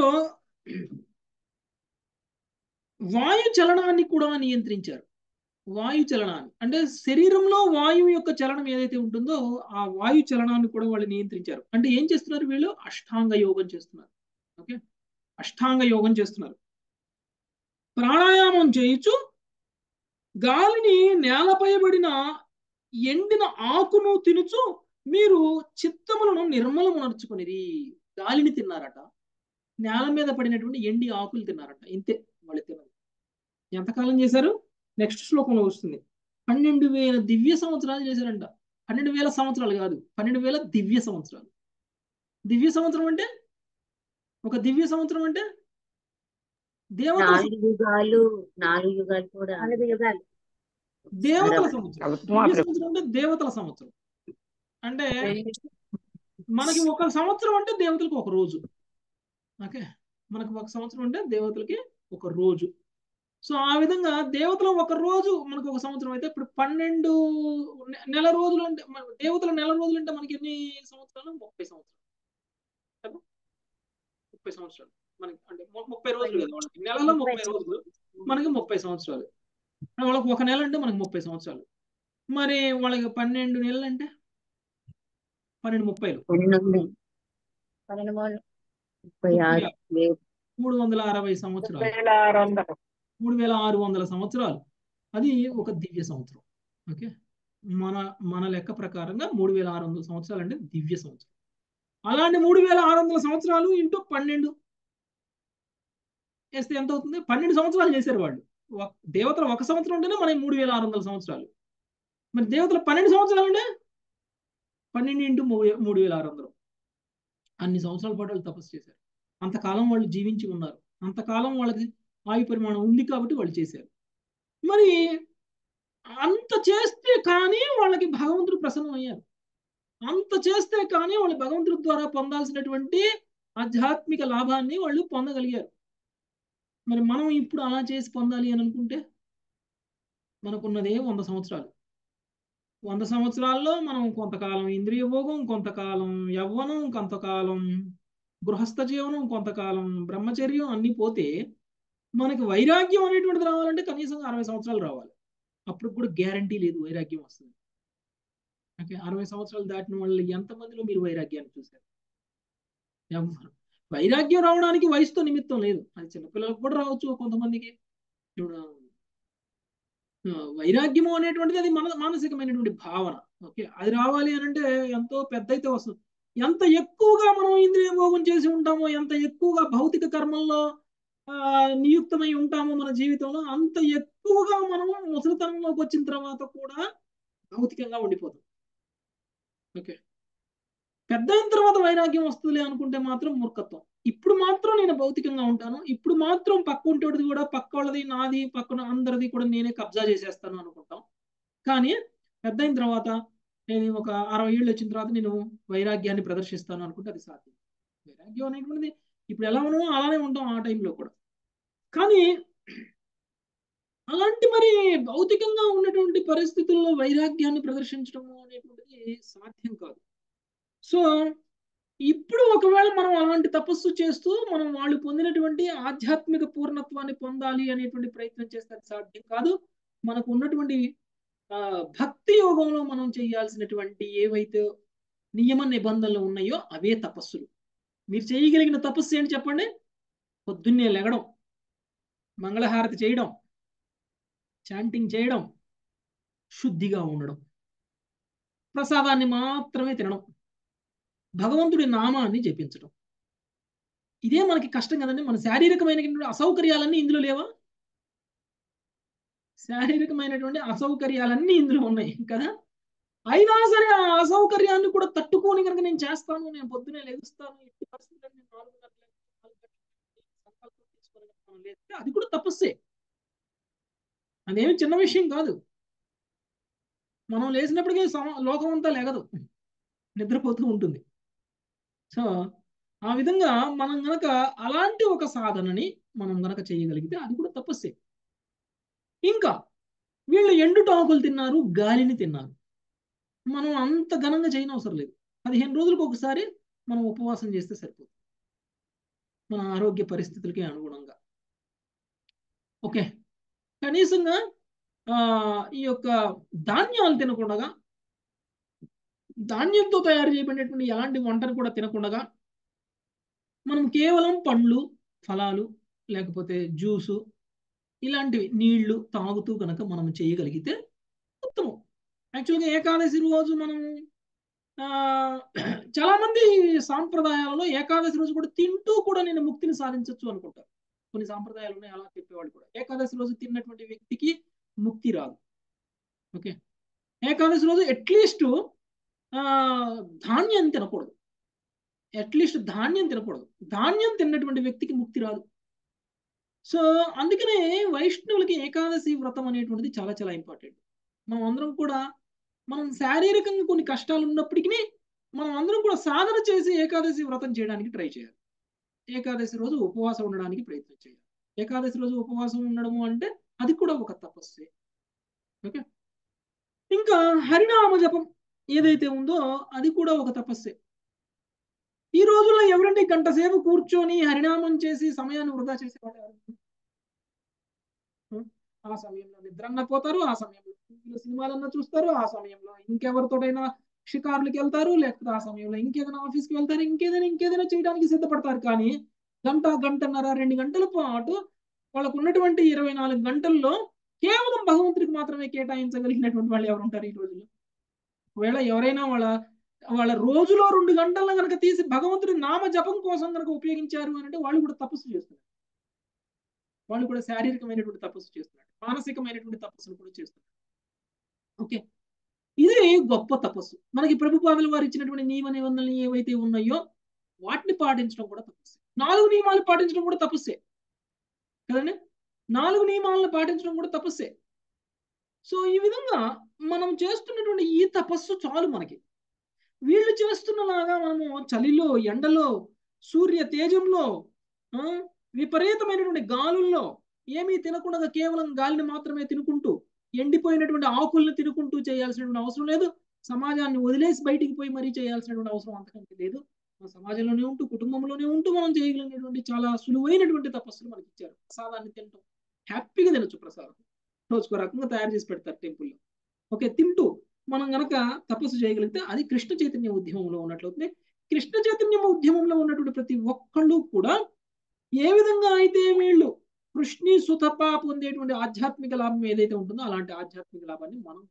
వాయు చలనాన్ని కూడా నియంత్రించారు వాయు చలనాన్ని అంటే శరీరంలో వాయువు యొక్క చలనం ఏదైతే ఉంటుందో ఆ వాయు చలనాన్ని కూడా వాళ్ళు నియంత్రించారు అంటే ఏం చేస్తున్నారు వీళ్ళు అష్టాంగ యోగం చేస్తున్నారు ఓకే అష్టాంగ యోగం చేస్తున్నారు ప్రాణాయామం చేయించు గాలిని నేలపై పడిన ఎండిన ఆకును తినుచు మీరు చిత్తములను నిర్మలమునర్చుకునిరి గాలిని తిన్నారట నేల మీద పడినటువంటి ఎండి ఆకులు తిన్నారట ఇంతే వాళ్ళు తిన్నది ఎంతకాలం చేశారు నెక్స్ట్ శ్లోకంలో వస్తుంది పన్నెండు వేల దివ్య సంవత్సరాలు చేశారంట పన్నెండు వేల సంవత్సరాలు కాదు పన్నెండు వేల దివ్య సంవత్సరాలు దివ్య సంవత్సరం అంటే ఒక దివ్య సంవత్సరం అంటే దేవతల నాలుగు యుగాలు నాలుగు యుగాలు కూడా నాలుగు యుగాలు దేవతల అరవై. సంవత్సరం కలుపుమా దివ్య సంవత్సరం అంటే దేవతల సంవత్సరం అంటే మనకి ఒక సంవత్సరం అంటే దేవతలకు ఒక రోజు ఓకే మనకు ఒక సంవత్సరం అంటే దేవతలకి ఒక రోజు సో ఆ విధంగా దేవతల ఒక రోజు మనకు ఒక సంవత్సరం అయితే ఇప్పుడు పన్నెండు నె- నెల రోజులు అంటే మన దేవతల నెల రోజులు అంటే మనకి ఎన్ని సంవత్సరాలు ముప్పై సంవత్సరాలు కదా? ముప్పై సంవత్సరాలు మనకి అంటే ము- ముప్పై రోజులు కదా వాళ్ళకి నెలలో ముప్పై రోజులు మనకి ముప్పై సంవత్సరాలు వాళ్ళకి ఒక నెల అంటే మనకి ముప్పై సంవత్సరాలు మరి వాళ్ళకి పన్నెండు నెలలు అంటే పన్నెండు ముప్పైలు పన్నెండు వందలు పన్నెండు వందలు ముప్పై ఆరు లేదు మూడు వందల అరవై సంవత్సరాలు మూడు వేల ఆరు వందల సంవత్సరాలు అది ఒక దివ్య సంవత్సరం ఓకే మన మన లెక్క ప్రకారంగా మూడు వేల ఆరు వందల సంవత్సరాలు అంటే దివ్య సంవత్సరం అలాంటి మూడు వేల ఆరు వందల సంవత్సరాలు ఇంటూ పన్నెండు వేస్తే ఎంత అవుతుంది పన్నెండు సంవత్సరాలు చేశారు వాళ్ళు ఒక- దేవతలు ఒక సంవత్సరం ఉంటేనే మనకి మూడు వేల ఆరు వందల సంవత్సరాలు మరి దేవతలు పన్నెండు సంవత్సరాలు అంటే పన్నెండు ఇంటూ మూడు మూడు వేల ఆరు వందలు అన్ని సంవత్సరాల పాటు వాళ్ళు తపస్సు చేశారు అంతకాలం వాళ్ళు జీవించి ఉన్నారు అంతకాలం వాళ్ళకి ఆయు పరిమాణం ఉంది కాబట్టి వాళ్ళు చేశారు మరి అంత చేస్తే కానీ వాళ్ళకి భగవంతుడు ప్రసన్నం అయ్యారు అంత చేస్తే కానీ వాళ్ళు భగవంతుడి ద్వారా పొందాల్సినటువంటి ఆధ్యాత్మిక లాభాన్ని వాళ్ళు పొందగలిగారు మరి మనం ఇప్పుడు అలా చేసి పొందాలి అని అనుకుంటే మనకున్నదే వంద సంవత్సరాలు వంద సంవత్సరాల్లో మనం కొంతకాలం ఇంద్రియ భోగం కొంతకాలం యవ్వనం కొంతకాలం గృహస్థ జీవనం కొంతకాలం బ్రహ్మచర్యం అన్ని పోతే మనకి వైరాగ్యం అనేటువంటిది రావాలంటే కనీసం అరవై సంవత్సరాలు రావాలి అప్పుడు కూడా గ్యారంటీ లేదు వైరాగ్యం వస్తుంది ఓకే అరవై సంవత్సరాలు దాటిన వాళ్ళు ఎంతమందిలో మీరు వైరాగ్యాన్ని చూశారు ఎవ్వరు వైరాగ్యం రావడానికి వయసుతో నిమిత్తం లేదు అది చిన్నపిల్లలకు కూడా రావచ్చు కొంతమందికి ఇప్పుడు ఆ, వైరాగ్యము అనేటువంటిది అది మన మానసికమైనటువంటి భావన ఓకే అది రావాలి అని అంటే ఎంతో పెద్ద అయితే వస్తుంది ఎంత ఎక్కువగా మనం ఇంద్రియ భోగం చేసి ఉంటామో ఎంత ఎక్కువగా భౌతిక కర్మల్లో ఆ, నియుక్తమై ఉంటామో మన జీవితంలో అంత ఎక్కువగా మనం ముసలితనంలోకి వచ్చిన తర్వాత కూడా భౌతికంగా ఉండిపోతాం ఓకే పెద్ద అయిన తర్వాత వైరాగ్యం వస్తుందిలే అనుకుంటే మాత్రం మూర్ఖత్వం ఇప్పుడు మాత్రం నేను భౌతికంగా ఉంటాను ఇప్పుడు మాత్రం పక్క ఉంటేది కూడా పక్క వాళ్ళది నాది పక్కన అందరిది కూడా నేనే కబ్జా చేసేస్తాను అనుకుంటాం కానీ పెద్ద అయిన తర్వాత నేను ఒక అరవై ఏళ్ళు వచ్చిన తర్వాత నేను వైరాగ్యాన్ని ప్రదర్శిస్తాను అనుకుంటే అది సాధ్యం వైరాగ్యం అనేటువంటిది ఇప్పుడు ఎలా ఉన్నామో అలానే ఉంటాం ఆ టైంలో కూడా కానీ అలాంటి మరి భౌతికంగా ఉన్నటువంటి పరిస్థితుల్లో వైరాగ్యాన్ని ప్రదర్శించడం అనేటువంటిది సాధ్యం కాదు సో ఇప్పుడు ఒకవేళ మనం అలాంటి తపస్సు చేస్తూ మనం వాళ్ళు పొందినటువంటి ఆధ్యాత్మిక పూర్ణత్వాన్ని పొందాలి అనేటువంటి ప్రయత్నం చేస్తే అది సాధ్యం కాదు మనకు ఉన్నటువంటి ఆ, భక్తి యోగంలో మనం చేయాల్సినటువంటి ఏవైతే నియమ నిబంధనలు ఉన్నాయో అవే తపస్సులు మీరు చేయగలిగిన తపస్సు ఏంటి చెప్పండి పొద్దున్నే లెగడం మంగళహారతి చేయడం చాంటింగ్ చేయడం శుద్ధిగా ఉండడం ప్రసాదాన్ని మాత్రమే తినడం భగవంతుడి నామాన్ని జపించడం ఇదే మనకి కష్టం కదండి మన శారీరకమైనటువంటి అసౌకర్యాలన్నీ ఇందులో లేవా శారీరకమైనటువంటి అసౌకర్యాలన్నీ ఇందులో ఉన్నాయి కదా అయినా సరే ఆ అసౌకర్యాన్ని కూడా తట్టుకొని కనుక నేను చేస్తాను నేను పొద్దునే లెగుస్తాను ఎట్టి పరిస్థితుల్లో నేను నాలుగున్నర లేకపోతే నాలుగు గంటలకు సంకల్పం తీసుకొని మనం లేస్తే అది కూడా తపస్సే అదేమి చిన్న విషయం కాదు మనం లేచినప్పటికీ సమ- లోకం అంతా లేగదు నిద్రపోతూ ఉంటుంది సో ఆ విధంగా మనం గనక అలాంటి ఒక సాధనని మనం గనక చేయగలిగితే అది కూడా తపస్సే ఇంకా వీళ్ళు ఎండుటాకులు తిన్నారు గాలిని తిన్నారు మనం అంత ఘనంగా చేయనవసరం లేదు పదిహేను రోజులకు ఒకసారి మనం ఉపవాసం చేస్తే సరిపోతుంది మన ఆరోగ్య పరిస్థితులకి అనుగుణంగా ఓకే కనీసంగా ఆ ఈ యొక్క ధాన్యాలు తినకుండా ధాన్యంతో తయారు చేయబడినటువంటి ఎలాంటి వంటను కూడా తినకుండా మనం కేవలం పండ్లు ఫలాలు లేకపోతే జ్యూసు ఇలాంటివి నీళ్లు తాగుతూ కనుక మనం చేయగలిగితే ఉత్తమం యాక్చువల్గా ఏకాదశి రోజు మనం ఆ, చాలా మంది సాంప్రదాయాలలో ఏకాదశి రోజు కూడా తింటూ కూడా నేను ముక్తిని సాధించవచ్చు అనుకుంటారు కొన్ని సాంప్రదాయాలు ఉన్నాయి అలా చెప్పేవాళ్ళు కూడా ఏకాదశి రోజు తిన్నటువంటి వ్యక్తికి ముక్తి రాదు ఓకే ఏకాదశి రోజు అట్లీస్ట్ ధాన్యం తినకూడదు అట్లీస్ట్ ధాన్యం తినకూడదు ధాన్యం తిన్నటువంటి వ్యక్తికి ముక్తి రాదు సో అందుకనే వైష్ణవులకి ఏకాదశి వ్రతం అనేటువంటిది చాలా చాలా ఇంపార్టెంట్ మనం అందరం కూడా మనం శారీరకంగా కొన్ని కష్టాలు ఉన్నప్పటికీ మనం అందరం కూడా సాధన చేసి ఏకాదశి వ్రతం చేయడానికి ట్రై చేయాలి ఏకాదశి రోజు ఉపవాసం ఉండడానికి ప్రయత్నం చేయాలి ఏకాదశి రోజు ఉపవాసం ఉండడము అంటే అది కూడా ఒక తపస్సే ఓకే ఇంకా హరినామ జపం ఏదైతే ఉందో అది కూడా ఒక తపస్సే ఈ రోజుల్లో ఎవరంటే గంట సేపు కూర్చొని హరినామం చేసి సమయాన్ని వృధా చేసేవాళ్ళు ఎవరు ఉం? ఆ సమయంలో నిద్రన్న పోతారు ఆ సమయంలో టీవీలో సినిమాలన్నా చూస్తారు ఆ సమయంలో ఇంకెవరితోటైనా షికారులకు వెళ్తారు లేకపోతే ఆ సమయంలో ఇంకేదైనా ఆఫీస్కి వెళ్తారు ఇంకేదైనా ఇంకేదైనా చేయడానికి సిద్ధపడతారు కానీ గంట గంటన్నర రెండు గంటల పాటు వాళ్ళకు ఉన్నటువంటి ఇరవై నాలుగు గంటల్లో కేవలం భగవంతుడికి మాత్రమే కేటాయించగలిగినటువంటి వాళ్ళు ఎవరు ఉంటారు ఈ రోజుల్లో ఒకవేళ ఎవరైనా వాళ్ళ వాళ్ళ రోజులో రెండు గంటలను కనుక తీసి భగవంతుడి నామ జపం కోసం కనుక ఉపయోగించారు అని అంటే వాళ్ళు కూడా తపస్సు చేస్తున్నారు వాళ్ళు కూడా శారీరకమైనటువంటి తపస్సు చేస్తున్నారు మానసికమైనటువంటి తపస్సును కూడా చేస్తున్నారు ఓకే ఇది గొప్ప తపస్సు మనకి ప్రభుపాదులు వారు ఇచ్చినటువంటి నియమ నిబంధనలు ఏవైతే ఉన్నాయో వాటిని పాటించడం కూడా తపస్సే నాలుగు నియమాలు పాటించడం కూడా తపస్సే కదండి నాలుగు నియమాలను పాటించడం కూడా తపస్సే సో ఈ విధంగా మనం చేస్తున్నటువంటి ఈ తపస్సు చాలు మనకి వీళ్ళు చేస్తున్నలాగా మనము చలిలో ఎండలో సూర్య తేజంలో ఆ, విపరీతమైనటువంటి గాలుల్లో ఏమీ తినకుండా కేవలం గాలిని మాత్రమే తినుకుంటూ ఎండిపోయినటువంటి ఆకుల్ని తినుకుంటూ చేయాల్సినటువంటి అవసరం లేదు సమాజాన్ని వదిలేసి బయటికి పోయి మరీ చేయాల్సినటువంటి అవసరం అంతకంటే లేదు మన సమాజంలోనే ఉంటూ కుటుంబంలోనే ఉంటూ మనం చేయగలిగినటువంటి చాలా సులువైనటువంటి తపస్సులు మనకి ఇచ్చారు ప్రసాదాన్ని తింటాం హ్యాపీగా తినొచ్చు ప్రసాదం రోజుకో రకంగా తయారు చేసి పెడతారు టెంపుల్లో ఓకే తింటూ మనం గనక తపస్సు చేయగలిగితే అది కృష్ణ చైతన్య ఉద్యమంలో ఉన్నట్లయితే కృష్ణ చైతన్య ఉద్యమంలో ఉన్నటువంటి ప్రతి ఒక్కళ్ళు కూడా ఏ విధంగా అయితే వీళ్ళు కృష్ణి సుతప పొందేటువంటి ఆధ్యాత్మిక లాభం ఏదైతే ఉంటుందో అలాంటి ఆధ్యాత్మిక లాభాన్ని మనం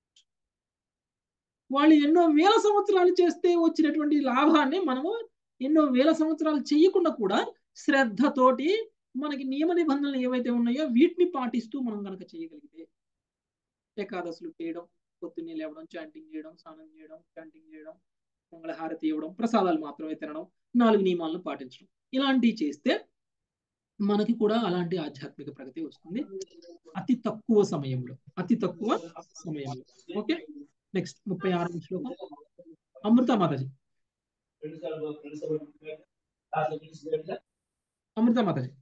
వాళ్ళు ఎన్నో వేల సంవత్సరాలు చేస్తే వచ్చినటువంటి లాభాన్ని మనము ఎన్నో వేల సంవత్సరాలు చేయకుండా కూడా శ్రద్ధతోటి మనకి నియమ నిబంధనలు ఏవైతే ఉన్నాయో వీటిని పాటిస్తూ మనం కనుక చేయగలిగితే ఏకాదశులు చేయడం పొద్దున్నే లేవడం చాంటింగ్ చేయడం స్నానం చేయడం చాంటింగ్ చేయడం మంగళహారతి ఇవ్వడం ప్రసాదాలు మాత్రమే తినడం నాలుగు నియమాలను పాటించడం ఇలాంటివి చేస్తే మనకి కూడా అలాంటి ఆధ్యాత్మిక ప్రగతి వస్తుంది అతి తక్కువ సమయంలో అతి తక్కువ సమయంలో ఓకే నెక్స్ట్ ముప్పై ఆరు శ్లోకం అమృత మాతాజీ అమృత మాతాజీ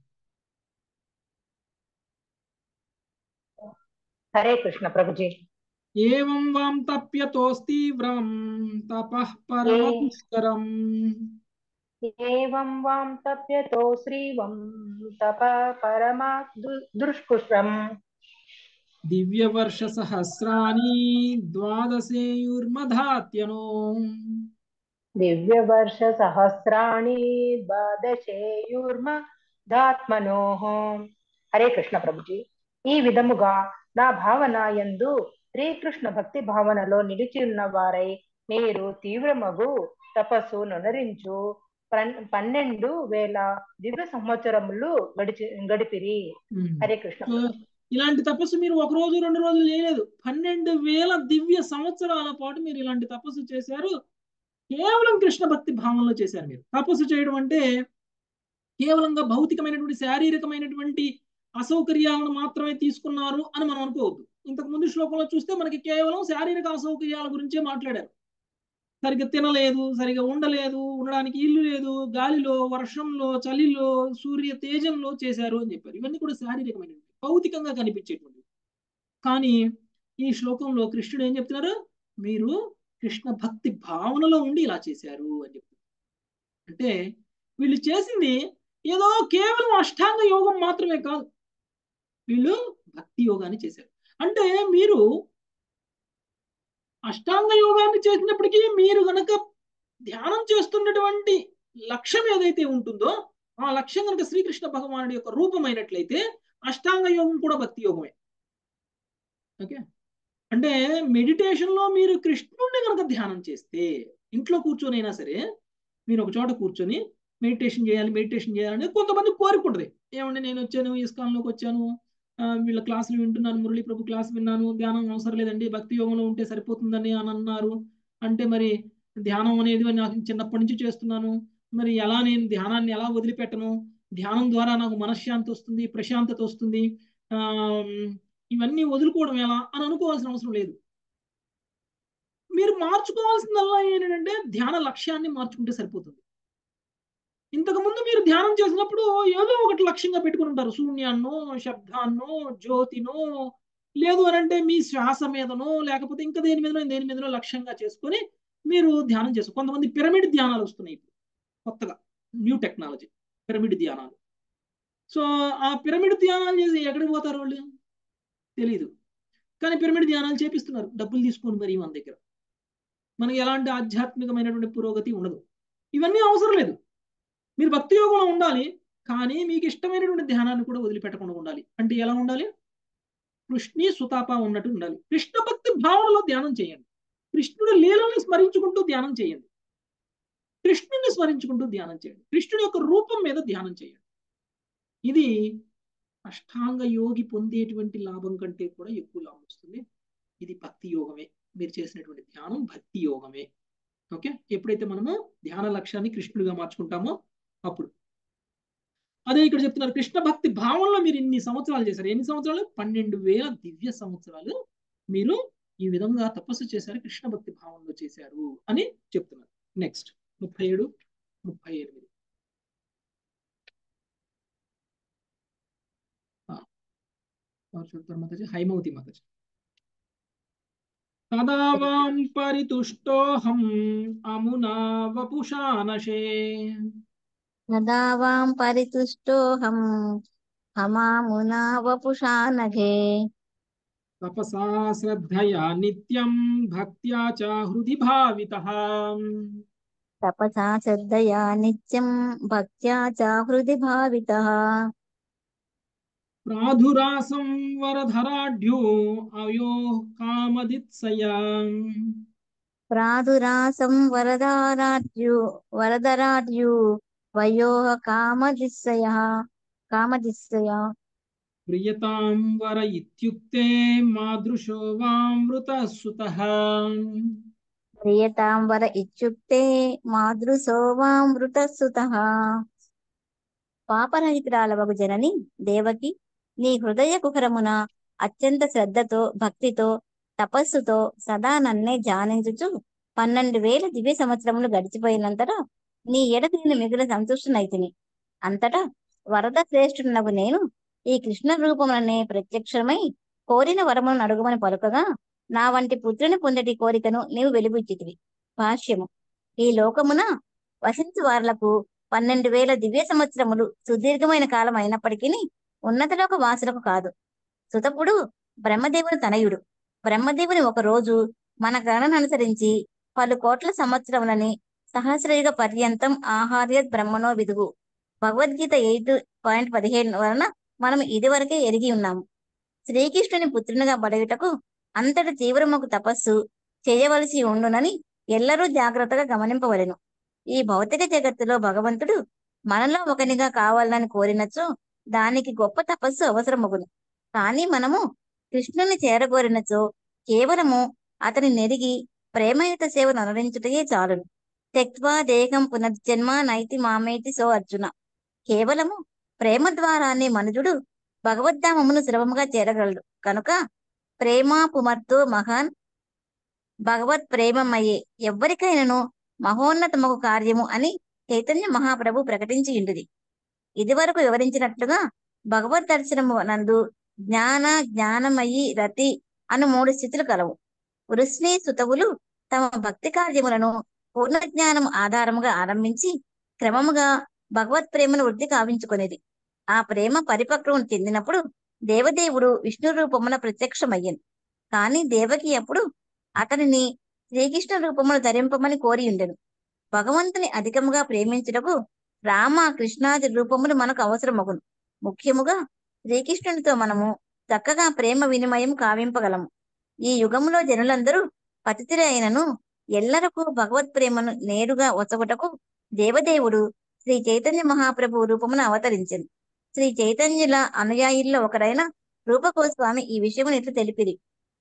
హరే కృష్ణ ప్రభుజీ ఏవం వాం తప్యతోస్తీవ్రం తపః పరమపుష్కరం ఏవం వాం తప్యతో శ్రీవం తప పరమా దు- దుష్కృష్టం దివ్యవర్ష సహస్రాని ద్వాదశేయుర్మధాత్యనో దివ్యవర్ష సహస్రాణి ద్వాదశేయుర్మ ధాత్మనోః హరే కృష్ణ ప్రభుజీ ఈ విధముగా నా భావన యందు శ్రీకృష్ణ భక్తి భావనలో నిలిచి ఉన్న వారై మీరు తీవ్రమగు తపస్సు నొనరించు పన్- పన్నెండు వేల దివ్య సంవత్సరములు గడిచి గడిపిరి ఉమ్. హరే కృష్ణ సో ఇలాంటి తపస్సు మీరు ఒక రోజు రెండు రోజులు చేయలేదు పన్నెండు వేల దివ్య సంవత్సరాల పాటు మీరు ఇలాంటి తపస్సు చేశారు కేవలం కృష్ణ భక్తి భావంలో చేశారు మీరు తపస్సు చేయడం అంటే కేవలంగా భౌతికమైనటువంటి శారీరకమైనటువంటి అసౌకర్యాలను మాత్రమే తీసుకున్నారు అని మనం అనుకోవద్దు ఇంతకు ముందు శ్లోకంలో చూస్తే మనకి కేవలం శారీరక అసౌకర్యాల గురించే మాట్లాడారు సరిగ్గా తినలేదు సరిగా ఉండలేదు ఉండడానికి ఇల్లు లేదు గాలిలో వర్షంలో చలిలో సూర్య తేజంలో చేశారు అని చెప్పారు ఇవన్నీ కూడా శారీరకమైనవి భౌతికంగా కనిపించేటువంటివి కానీ ఈ శ్లోకంలో కృష్ణుడు ఏం చెప్తున్నారు మీరు కృష్ణ భక్తి భావనలో ఉండి ఇలా చేశారు అని చెప్తున్నారు అంటే వీళ్ళు చేసింది ఏదో కేవలం అష్టాంగ యోగం మాత్రమే కాదు వీళ్ళు భక్తి యోగాన్ని చేశారు అంటే మీరు అష్టాంగ యోగాన్ని చేసినప్పటికీ మీరు గనక ధ్యానం చేస్తున్నటువంటి లక్ష్యం ఏదైతే ఉంటుందో ఆ లక్ష్యం కనుక శ్రీకృష్ణ భగవానుడి యొక్క రూపమైనట్లయితే అష్టాంగ యోగం కూడా భక్తి యోగమే ఓకే అంటే మెడిటేషన్ లో మీరు కృష్ణుడిని కనుక ధ్యానం చేస్తే ఇంట్లో కూర్చొని సరే మీరు ఒక చోట కూర్చొని మెడిటేషన్ చేయాలి మెడిటేషన్ చేయాలని కొంతమంది కోరిక ఉంటుంది ఏమంటే నేను వచ్చాను ఇస్కాన్లోకి వచ్చాను ఆ, వీళ్ళ క్లాసులు వింటున్నాను మురళీ ప్రభు క్లాస్ విన్నాను ధ్యానం అవసరం లేదండి భక్తి యోగంలో ఉంటే సరిపోతుందని అని అన్నారు అంటే మరి ధ్యానం అనేది నాకు చిన్నప్పటి నుంచి చేస్తున్నాను మరి ఎలా నేను ధ్యానాన్ని ఎలా వదిలిపెట్టను ధ్యానం ద్వారా నాకు మనశ్శాంతి వస్తుంది ప్రశాంతత వస్తుంది ఆ ఇవన్నీ వదులుకోవడం ఎలా అని అనుకోవాల్సిన అవసరం లేదు మీరు మార్చుకోవాల్సిందల్లా ఏంటంటే ధ్యాన లక్ష్యాన్ని మార్చుకుంటే సరిపోతుంది ఇంతకు ముందు మీరు ధ్యానం చేసినప్పుడు ఏదో ఒకటి లక్ష్యంగా పెట్టుకుని ఉంటారు శూన్యాన్నో శబ్దాన్నో జ్యోతినో లేదు అని అంటే మీ శ్వాస మీదనో లేకపోతే ఇంకా దేని మీదనో దేని మీదనో లక్ష్యంగా చేసుకొని మీరు ధ్యానం చేస్తారు కొంతమంది పిరమిడ్ ధ్యానాలు వస్తున్నాయి ఇప్పుడు కొత్తగా న్యూ టెక్నాలజీ పిరమిడ్ ధ్యానాలు సో ఆ పిరమిడ్ ధ్యానాలు చేసి ఎక్కడికి పోతారు వాళ్ళు తెలీదు కానీ పిరమిడ్ ధ్యానాలు చేపిస్తున్నారు డబ్బులు తీసుకొని మరి మన దగ్గర మనకి ఎలాంటి ఆధ్యాత్మికమైనటువంటి పురోగతి ఉండదు ఇవన్నీ అవసరం లేదు మీరు భక్తి యోగంలో ఉండాలి కానీ మీకు ఇష్టమైనటువంటి ధ్యానాన్ని కూడా వదిలిపెట్టకుండా ఉండాలి అంటే ఎలా ఉండాలి కృష్ణి సుతాప ఉన్నట్టు ఉండాలి కృష్ణ భక్తి భావనలో ధ్యానం చేయండి కృష్ణుడి లీలని స్మరించుకుంటూ ధ్యానం చేయండి కృష్ణుని స్మరించుకుంటూ ధ్యానం చేయండి కృష్ణుడి యొక్క రూపం మీద ధ్యానం చేయండి ఇది అష్టాంగ యోగి పొందేటువంటి లాభం కంటే కూడా ఎక్కువ లాభం వస్తుంది ఇది భక్తి యోగమే మీరు చేసినటువంటి ధ్యానం భక్తి యోగమే ఓకే ఎప్పుడైతే మనము ధ్యాన లక్ష్యాన్ని కృష్ణుడిగా మార్చుకుంటామో అప్పుడు అదే ఇక్కడ చెప్తున్నారు కృష్ణ భక్తి భావంలో మీరు ఇన్ని సంవత్సరాలు చేశారు ఎన్ని సంవత్సరాలు పన్నెండు వేల దివ్య సంవత్సరాలు మీరు ఈ విధంగా తపస్సు చేశారు కృష్ణ భక్తి భావంలో చేశారు అని చెప్తున్నారు నెక్స్ట్ ముప్పై ఏడు ముప్పై ఎనిమిది ఎవరు చెప్తారు మాతాజీ హైమవతి మాతాజీ తదా వాం పరితుష్టోహం అమునా వపుషానశే తదా వాం పరితుష్టోహం హమామునా వపుషా నఘే తపసా శ్రద్ధయా నిత్యం భక్త్యా చ హృది భావితః తపసా శ్రద్ధయా నిత్యం భక్త్యా చ హృది భావితః ప్రాధురాసం వరధరాఢ్యో అయో కామదిత్సయా ప్రాదురాసం వరదారాడ్యు వరదరాడ్యు వయోః కామదిస్సయః కామదిస్సయ ప్రియతాం వర ఇత్యుక్తే మాదృశో వామృత సుతః ప్రియతాం వర ఇత్యుక్తే మాతృసోవామృతసుతః పాపరహితురాలవగు జనని దేవకి నీ హృదయ కుహరమున అత్యంత శ్రద్ధతో భక్తితో తపస్సుతో సదా నన్నే ధ్యానించుచు పన్నెండు వేల దివ్య సంవత్సరములు గడిచిపోయినంతటా నీ ఎడత నేను మిగుల సంతుష్టునైతిని అంతటా వరద శ్రేష్ఠునగు నేను ఈ కృష్ణ రూపములనే ప్రత్యక్షమై కోరిన వరములను అడుగుమని పలుకగా నా వంటి పుత్రుని పొందటి కోరికను నీవు వెలుబుచ్చితివి భాష్యము ఈ లోకమున వసించు వారులకు పన్నెండు వేల దివ్య సంవత్సరములు సుదీర్ఘమైన కాలం అయినప్పటికీ ఉన్నతలోక వాసులకు కాదు సుతపుడు బ్రహ్మదేవుని తనయుడు బ్రహ్మదేవుని ఒక రోజు మన గణన అనుసరించి పలు కోట్ల సంవత్సరములని సహస్రయుగ పర్యంతం ఆహార్య బ్రహ్మణో విదుగు భగవద్గీత ఎయిట్ పాయింట్ పదిహేను వలన మనం ఇదివరకే ఎరిగి ఉన్నాము శ్రీకృష్ణుని పుత్రునిగా బడయుటకు అంతటి తీవ్రముకు తపస్సు చేయవలసి ఉండునని ఎల్లరూ జాగ్రత్తగా గమనింపవలెను ఈ భౌతిక జగత్తులో భగవంతుడు మనలో ఒకనిగా కావాలని కోరినచో దానికి గొప్ప తపస్సు అవసరమగును కానీ మనము కృష్ణుని చేరగోరినచో కేవలము అతని నెరిగి ప్రేమయుత సేవను అనురించుటయే చాలును త్యక్వా దేహం పునర్జన్మ నైతి మామేతి సో అర్జున కేవలము ప్రేమ ద్వారానే మనుజుడు భగవద్ధామమును సులభముగా చేరగలడు కనుక ప్రేమ పుమర్తో మహాన్ భగవత్ ప్రేమమయ్యే ఎవ్వరికైనను మహోన్నతమగు కార్యము అని చైతన్య మహాప్రభు ప్రకటించి ఉండిది ఇదివరకు వివరించినట్లుగా భగవద్ దర్శనము నందు జ్ఞాన జ్ఞానమయి రతి అను మూడు స్థితులు కలవు వృష్ణి సుతవులు తమ భక్తి కార్యములను పూర్ణ జ్ఞానం ఆధారముగా ఆరంభించి క్రమముగా భగవత్ ప్రేమను వృద్ధి కావించుకునేది ఆ ప్రేమ పరిపక్వం చెందినప్పుడు దేవదేవుడు విష్ణు రూపమున ప్రత్యక్షమయ్యింది కానీ దేవకి అప్పుడు అతనిని శ్రీకృష్ణ రూపమును ధరింపమని కోరి ఉండెను భగవంతుని అధికముగా ప్రేమించుటకు రామ కృష్ణాది రూపములు మనకు అవసరమగును ముఖ్యముగా శ్రీకృష్ణునితో మనము చక్కగా ప్రేమ వినిమయం కావింపగలము ఈ యుగంలో జనులందరూ పతితులే అయినను ఎల్లరకు భగవత్ ప్రేమను నేరుగా ఒసగుటకు దేవదేవుడు శ్రీ చైతన్య మహాప్రభు రూపమున అవతరించింది శ్రీ చైతన్యుల అనుయాయుల్లో ఒకరైన రూపగోస్వామి ఈ విషయమును ఇట్లు తెలిపిరి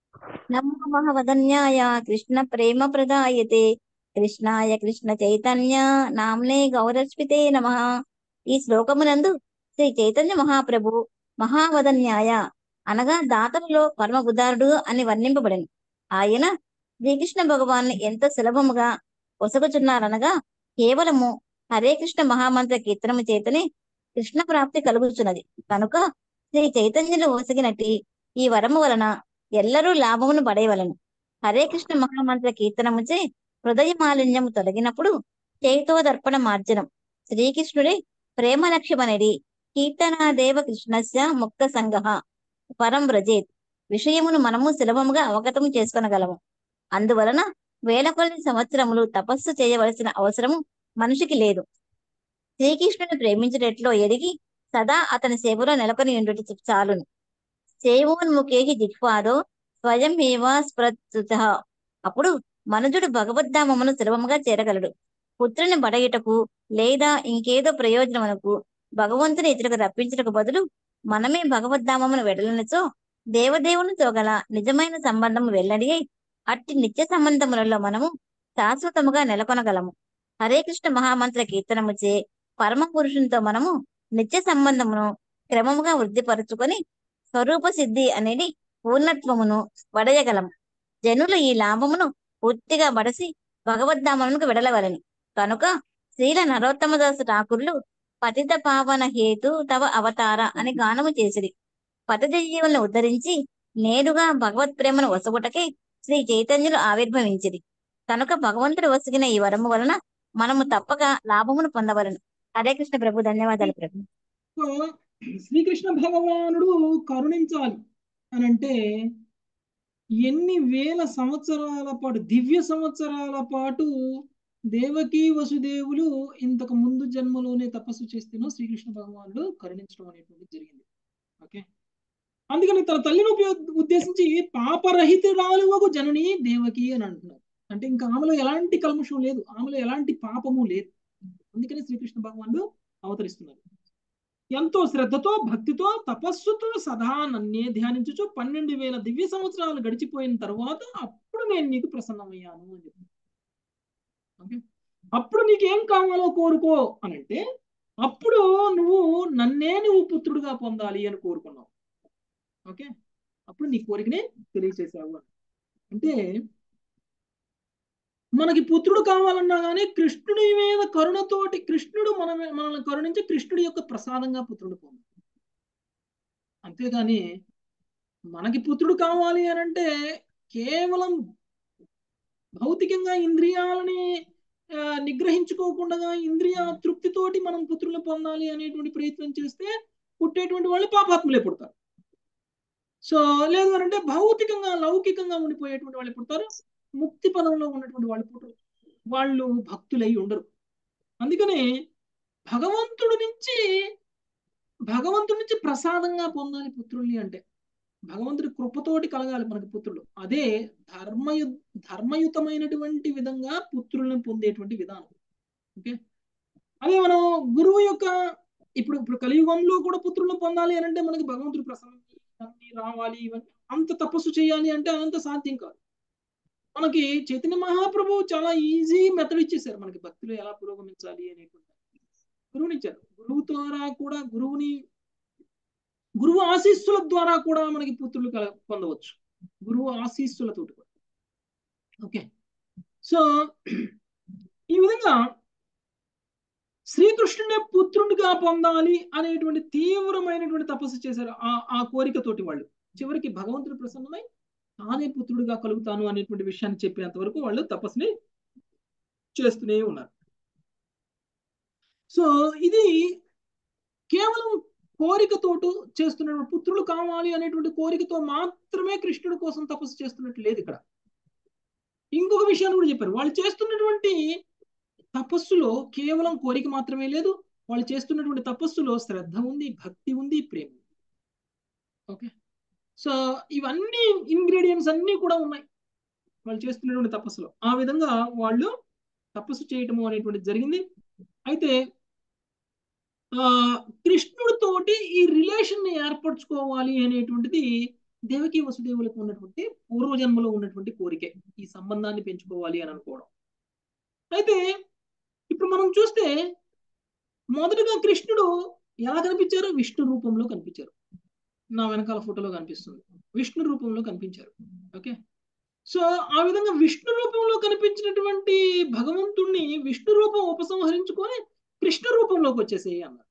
నమో మహవదన్యాయ కృష్ణ ప్రేమ ప్రదాయతే కృష్ణాయ కృష్ణ చైతన్య నామ్నే గౌరస్మితే నమ ఈ శ్లోకమునందు శ్రీ చైతన్య మహాప్రభు మహావదన్యాయ అనగా దాతలలో పరమ ఉదారుడు అని వర్ణింపబడింది ఆయన శ్రీకృష్ణ భగవాన్ని ఎంత సులభముగా ఒసగుచున్నారనగా కేవలము హరే కృష్ణ మహామంత్ర కీర్తనము చేతనే కృష్ణ ప్రాప్తి కలుగుచున్నది కనుక శ్రీ చైతన్యులు ఒసగినట్టి ఈ వరము వలన ఎల్లరూ లాభమును పడేయవలను హరే కృష్ణ మహామంత్ర కీర్తనముచే హృదయ మాలిన్యము తొలగినప్పుడు చైతోదర్పణ మార్జనం శ్రీకృష్ణుడే ప్రేమ లక్ష్యమనేది కీర్తనాదేవ కృష్ణస్య ముక్త సంగ పరం వ్రజేత్ విషయమును మనము సులభముగా అవగతము చేసుకొనగలము అందువలన వేల కొలది సంవత్సరములు తపస్సు చేయవలసిన అవసరము మనిషికి లేదు శ్రీకృష్ణుని ప్రేమించుటట్లో ఎరిగి సదా అతని సేవలో నెలకొని ఉండుట చాలును సేవోన్ముఖేహి జిహ్వాదో స్వయం ఏవా స్ప్రతుత అప్పుడు మనుజుడు భగవద్ధామమును సులభముగా చేరగలడు పుత్రుని బడయుటకు లేదా ఇంకేదో ప్రయోజనమునకు భగవంతుని ఇతరులకు రప్పించుటకు బదులు మనమే భగవద్ధామమును వెడలనిచో దేవదేవునితో గల నిజమైన సంబంధము వెల్లడి అయి అట్టి నిత్య సంబంధములలో మనము శాశ్వతముగా నెలకొనగలము హరే కృష్ణ మహామంత్ర కీర్తనముచే పరమ పురుషునితో మనము నిత్య సంబంధమును క్రమముగా వృద్ధిపరుచుకొని స్వరూప సిద్ధి అనేది పూర్ణత్వమును వడయగలము జనులు ఈ లాభమును పూర్తిగా బడసి భగవద్ధామమునకు వెడలవలను కనుక శ్రీల నరోత్తమదాసు ఠాకుర్లు పతిత పావన హేతు తవ అవతార అని గానము చేసిరి పతిత జీవులను ఉద్ధరించి నేరుగా భగవత్ ప్రేమను వసగుటకే శ్రీ చైతన్యులు ఆవిర్భవించిరి కనుక భగవంతుడు వసిగిన ఈ వరము వలన మనము తప్పక లాభమును పొందవలను హరే కృష్ణ ప్రభు ధన్యవాదాలు ప్రభు సో శ్రీకృష్ణ భగవానుడు కరుణించాలి అని అంటే ఎన్ని వేల సంవత్సరాల పాటు దివ్య సంవత్సరాల పాటు దేవకీ వసుదేవులు ఇంతకు ముందు జన్మలోనే తపస్సు చేస్తేనో శ్రీకృష్ణ భగవానుడు కరుణించడం అనేటువంటిది జరిగింది ఓకే అందుకని తన తల్లిని ఉపయో- ఉద్దేశించి పాపరహితురాలువకు జనని దేవకి అని అంటున్నారు అంటే ఇంకా ఆమెలో ఎలాంటి కల్మషం లేదు ఆమెలో ఎలాంటి పాపము లేదు అందుకని శ్రీకృష్ణ భగవానుడు అవతరిస్తున్నారు ఎంతో శ్రద్ధతో భక్తితో తపస్సుతో సదా నన్నే ధ్యానించుచు పన్నెండు వేల దివ్య సంవత్సరాలు గడిచిపోయిన తర్వాత అప్పుడు నేను నీకు ప్రసన్నమయ్యాను అని చెప్పి ఓకే అప్పుడు నీకేం కావాలో కోరుకో అని అంటే అప్పుడు నువ్వు నన్నే నువ్వు పుత్రుడుగా పొందాలి అని కోరుకున్నావు ఓకే అప్పుడు నీ కోరికనే తెలియచేసావు అని అంటే మనకి పుత్రుడు కావాలన్నా కానీ కృష్ణుడి మీద కరుణతోటి కృష్ణుడు మన మనల్ని కరుణించి కృష్ణుడి యొక్క ప్రసాదంగా పుత్రుడు పొందాలి అంతేగాని మనకి పుత్రుడు కావాలి అని అంటే కేవలం భౌతికంగా ఇంద్రియాలని ఆ, నిగ్రహించుకోకుండా ఇంద్రియ తృప్తితోటి మనం పుత్రులను పొందాలి అనేటువంటి ప్రయత్నం చేస్తే పుట్టేటువంటి వాళ్ళు పాపాత్ములే పుడతారు సో లేదు అని అంటే భౌతికంగా లౌకికంగా ఉండిపోయేటువంటి వాళ్ళు పుడతారు ముక్తి పదంలో ఉన్నటువంటి వాళ్ళు పుట్టరు వాళ్ళు భక్తులై ఉండరు అందుకనే భగవంతుడి నుంచి భగవంతుడి నుంచి ప్రసాదంగా పొందాలి పుత్రుల్ని అంటే భగవంతుడి కృపతోటి కలగాలి మనకి పుత్రులు అదే ధర్మయు ధర్మయుతమైనటువంటి విధంగా పుత్రులను పొందేటువంటి విధానం ఓకే అదే మనం గురువు యొక్క ఇప్పుడు ఇప్పుడు కలియుగంలో కూడా పుత్రులను పొందాలి అని అంటే మనకి భగవంతుడి ప్రసన్నం ఇవన్నీ రావాలి ఇవన్నీ అంత తపస్సు చేయాలి అంటే అంత సాధ్యం కాదు మనకి చైతన్య మహాప్రభు చాలా ఈజీ మెథడ్ ఇచ్చేసారు మనకి భక్తులు ఎలా పురోగమించాలి అనేటువంటి గురువుని ఇచ్చారు గురువు ద్వారా కూడా గురువుని గురువు ఆశీస్సుల ద్వారా కూడా మనకి పుత్రులు కల పొందవచ్చు గురువు ఆశీస్సులతో కూడా ఓకే సో ఈ విధంగా శ్రీకృష్ణుడే పుత్రుడిగా పొందాలి అనేటువంటి తీవ్రమైనటువంటి తపస్సు చేశారు ఆ ఆ కోరికతోటి వాళ్ళు చివరికి భగవంతుడు ప్రసన్నమై తానే పుత్రుడిగా కలుగుతాను అనేటువంటి విషయాన్ని చెప్పేంత వరకు వాళ్ళు తపస్సుని చేస్తూనే ఉన్నారు సో ఇది కేవలం కోరికతోటు చేస్తున్న పుత్రులు కావాలి అనేటువంటి కోరికతో మాత్రమే కృష్ణుడి కోసం తపస్సు చేస్తున్నట్టు లేదు ఇక్కడ ఇంకొక విషయాన్ని కూడా చెప్పారు వాళ్ళు చేస్తున్నటువంటి తపస్సులో కేవలం కోరిక మాత్రమే లేదు వాళ్ళు చేస్తున్నటువంటి తపస్సులో శ్రద్ధ ఉంది భక్తి ఉంది ప్రేమ ఉంది ఓకే సో ఇవన్నీ ఇంగ్రీడియంట్స్ అన్నీ కూడా ఉన్నాయి వాళ్ళు చేస్తున్నటువంటి తపస్సులో ఆ విధంగా వాళ్ళు తపస్సు చేయటము అనేటువంటిది జరిగింది అయితే ఆ కృష్ణుడితోటి ఈ రిలేషన్ ని ఏర్పరచుకోవాలి అనేటువంటిది దేవకి వసుదేవులకు ఉన్నటువంటి పూర్వజన్మలో ఉన్నటువంటి కోరికే ఈ సంబంధాన్ని పెంచుకోవాలి అని అనుకోవడం అయితే ఇప్పుడు మనం చూస్తే మొదటగా కృష్ణుడు ఎలా కనిపించారు విష్ణు రూపంలో కనిపించారు నా వెనకాల ఫోటోలో కనిపిస్తుంది విష్ణు రూపంలో కనిపించారు ఓకే సో ఆ విధంగా విష్ణు రూపంలో కనిపించినటువంటి భగవంతుణ్ణి విష్ణు రూపం ఉపసంహరించుకొని కృష్ణ రూపంలోకి వచ్చేసేయి అన్నారు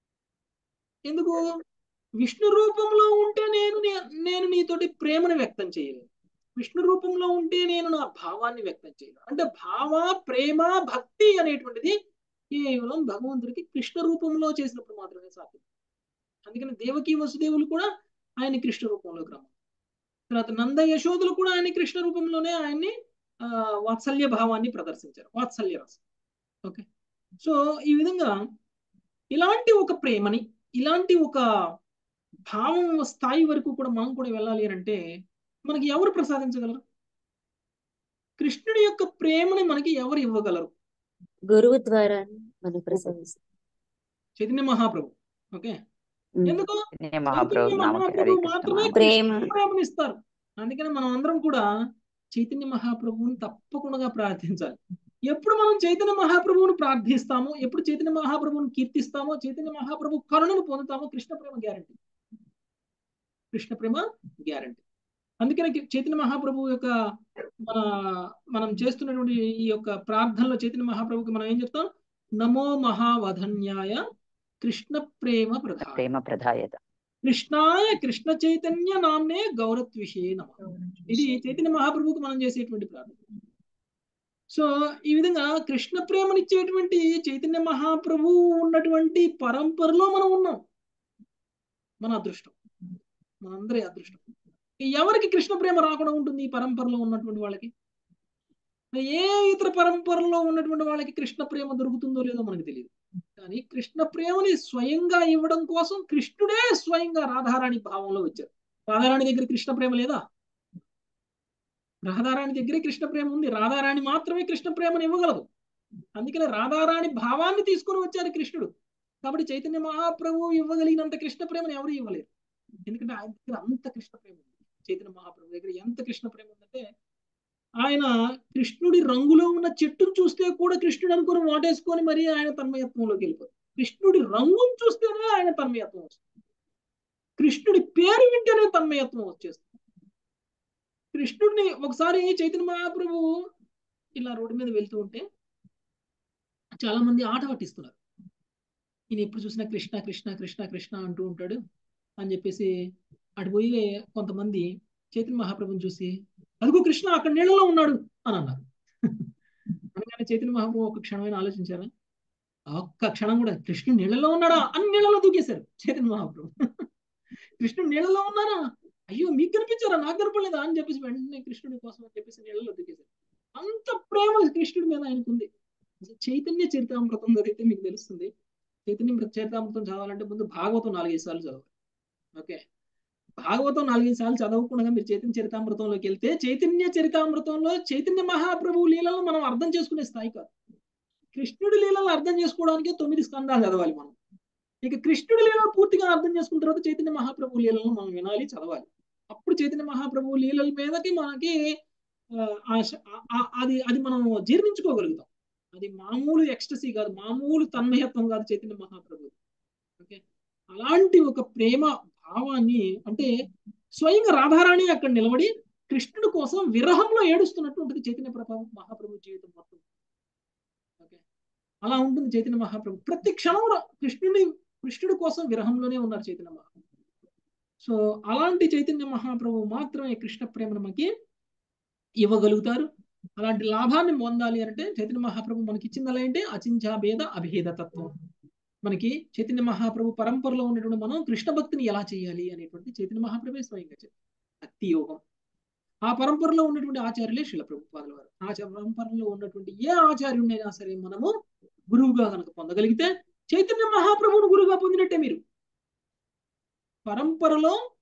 ఎందుకు విష్ణు రూపంలో ఉంటే నేను నీ- నేను నీతోటి ప్రేమను వ్యక్తం చేయలేను విష్ణు రూపంలో ఉంటే నేను నా భావాన్ని వ్యక్తం చేయలేను అంటే భావ ప్రేమ భక్తి అనేటువంటిది కేవలం భగవంతుడికి కృష్ణ రూపంలో చేసినప్పుడు మాత్రమే సాధ్యం అందుకని దేవకి వసుదేవులు కూడా ఆయన కృష్ణ రూపంలోకి రమ్మ తర్వాత నంద యశోదులు కూడా ఆయన కృష్ణ రూపంలోనే ఆయన్ని ఆ, వాత్సల్య భావాన్ని ప్రదర్శించారు వాత్సల్య రసం ఓకే సో ఈ విధంగా ఇలాంటి ఒక ప్రేమని ఇలాంటి ఒక భావం స్థాయి వరకు కూడా మనం కూడా వెళ్ళాలి అని అంటే మనకి ఎవరు ప్రసాదించగలరు కృష్ణుడి యొక్క ప్రేమని మనకి ఎవరు ఇవ్వగలరు గురువు ద్వారా మనకు ప్రసాదిస్తారు చైతన్య మహాప్రభు ఓకే ఉమ్. ఎందుకు చైతన్య మహాప్రభు చైతన్య నామకే హరే మహాప్రభు కృష్ణ మాత్రమే మహా- ప్రేమ. కృష్ణ ప్రేమని ఇస్తారు అందుకని మనం అందరం కూడా చైతన్య మహాప్రభువుని తప్పకుండా ప్రార్థించాలి ఎప్పుడు మనం చైతన్య మహాప్రభువుని ప్రార్థిస్తామో ఎప్పుడు చైతన్య మహాప్రభువుని కీర్తిస్తామో చైతన్య మహాప్రభు కరుణను పొందుతామో కృష్ణ ప్రేమ గ్యారంటీ కృష్ణ ప్రేమ గ్యారంటీ అందుకని చైతన్య మహాప్రభు యొక్క మన మనం చేస్తున్నటువంటి ఈ యొక్క ప్రార్థనలో చైతన్య మహాప్రభుకి మనం ఏం చెప్తాం నమో మహావధన్యాయ కృష్ణ ప్రేమ ప్రధాన ప్రేమ ప్రధాయత కృష్ణాయ కృష్ణ చైతన్య నామ్నే గౌరత్విషే నమ ఇది చైతన్య మహాప్రభుకి మనం చేసేటువంటి ప్రార్థన సో ఈ విధంగా కృష్ణ ప్రేమనిచ్చేటువంటి చైతన్య మహాప్రభు ఉన్నటువంటి పరంపరలో మనం ఉన్నాం మన అదృష్టం మనందరి అదృష్టం ఎవరికి కృష్ణ ప్రేమ రాకుండా ఉంటుంది ఈ పరంపరలో ఉన్నటువంటి వాళ్ళకి ఏ ఇతర పరంపరలో ఉన్నటువంటి వాళ్ళకి కృష్ణ ప్రేమ దొరుకుతుందో లేదో మనకు తెలియదు కానీ కృష్ణ ప్రేమని స్వయంగా ఇవ్వడం కోసం కృష్ణుడే స్వయంగా రాధారాణి భావంలో వచ్చారు రాధారాణి దగ్గర కృష్ణ ప్రేమ లేదా రాధారాణి దగ్గరే కృష్ణ ప్రేమ ఉంది రాధారాణి మాత్రమే కృష్ణ ప్రేమను ఇవ్వగలదు అందుకనే రాధారాణి భావాన్ని తీసుకొని వచ్చారు కృష్ణుడు కాబట్టి చైతన్య మహాప్రభు ఇవ్వగలిగినంత కృష్ణ ప్రేమను ఎవరు ఇవ్వలేరు ఎందుకంటే ఆయన దగ్గర అంత కృష్ణ ప్రేమ ఉంది చైతన్య మహాప్రభు దగ్గర ఎంత కృష్ణ ప్రేమ ఉందంటే ఆయన కృష్ణుడి రంగులో ఉన్న చెట్టును చూస్తే కూడా కృష్ణుడు అనుకుని వాటేసుకొని మరి ఆయన తన్మయత్వంలోకి వెళ్ళిపోతారు కృష్ణుడి రంగును చూస్తేనే ఆయన తన్మయత్వం వస్తుంది కృష్ణుడి పేరు వింటేనే తన్మయత్వం వచ్చేస్తుంది కృష్ణుడిని ఒకసారి చైతన్య మహాప్రభు ఇలా రోడ్డు మీద వెళ్తూ ఉంటే చాలా మంది ఆట పట్టిస్తున్నారు ఈయన ఎప్పుడు చూసినా కృష్ణ కృష్ణ కృష్ణ కృష్ణ అంటూ ఉంటాడు అని చెప్పేసి అటు పోయి కొంతమంది చైతన్య మహాప్రభుని చూసి అదిగో కృష్ణ అక్కడ నీళ్ళలో ఉన్నాడు అని అన్నారు అనగానే చైతన్య మహాప్రభు ఒక క్షణమైన ఆలోచించారా ఒక్క క్షణం కూడా కృష్ణుడు నీళ్ళలో ఉన్నాడా అని నీళ్ళలో దూకేశారు చైతన్య మహాప్రభు కృష్ణుడు నీళ్ళలో ఉన్నారా అయ్యో మీకు కనిపించారా నాకు కనపడలేదా అని చెప్పేసి వెంటనే కృష్ణుడి కోసం అని చెప్పేసి నీళ్ళలో దూకేశారు అంత ప్రేమ కృష్ణుడి మీద ఆయనకు ఉంది చైతన్య చరితామృతం చదివితే మీకు తెలుస్తుంది చైతన్య చరితామృతం చదవాలంటే ముందు భాగవతం నాలుగైదు సార్లు చదవాలి ఓకే భాగవతం నాలుగైదు సార్లు చదవకుండా మీరు చైతన్య చరితామృతంలోకి వెళ్తే చైతన్య చరితామృతంలో చైతన్య మహాప్రభు లీలను మనం అర్థం చేసుకునే స్థాయి కాదు కృష్ణుడి లీలను అర్థం చేసుకోవడానికి తొమ్మిది స్కందాలు చదవాలి మనం ఇక కృష్ణుడి లీలను పూర్తిగా అర్థం చేసుకున్న తర్వాత చైతన్య మహాప్రభు లీలను మనం వినాలి చదవాలి అప్పుడు చైతన్య మహాప్రభు లీలల మీదకి మనకి అది అది మనం జీర్ణించుకోగలుగుతాం అది మామూలు ఎక్స్టసీ కాదు మామూలు తన్మయత్వం కాదు చైతన్య మహాప్రభు ఓకే అలాంటి ఒక ప్రేమ భావాన్ని అంటే స్వయంగా రాధారాణి అక్కడ నిలబడి కృష్ణుడి కోసం విరహంలో ఏడుస్తున్నట్టు ఉంటుంది చైతన్య ప్రభావం మహాప్రభు జీవితం మొత్తం ఓకే అలా ఉంటుంది చైతన్య మహాప్రభు ప్రతి క్షణంలో కృష్ణుడి కృష్ణుడి కోసం విరహంలోనే ఉన్నారు చైతన్య మహాప్రభు సో అలాంటి చైతన్య మహాప్రభు మాత్రమే కృష్ణ ప్రేమను మనకి ఇవ్వగలుగుతారు అలాంటి లాభాన్ని పొందాలి అంటే చైతన్య మహాప్రభు మనకి ఇచ్చింది అలా ఏంటి అచించా భేద అభేద తత్వం మనకి చైతన్య మహాప్రభు పరంపరలో ఉన్నటువంటి మనం కృష్ణ భక్తిని ఎలా చేయాలి అనేటువంటి చైతన్య మహాప్రభు స్వయంగా చెప్పారు భక్తి యోగం ఆ పరంపరలో ఉన్నటువంటి ఆచార్యులే శిల ప్రభుపాదుల వారు ఆ పరంపరలో ఉన్నటువంటి ఏ ఆచార్యుడైనా సరే మనము గురువుగా కనుక పొందగలిగితే చైతన్య మహాప్రభువును గురువుగా పొందినట్టే మీరు పరంపరలో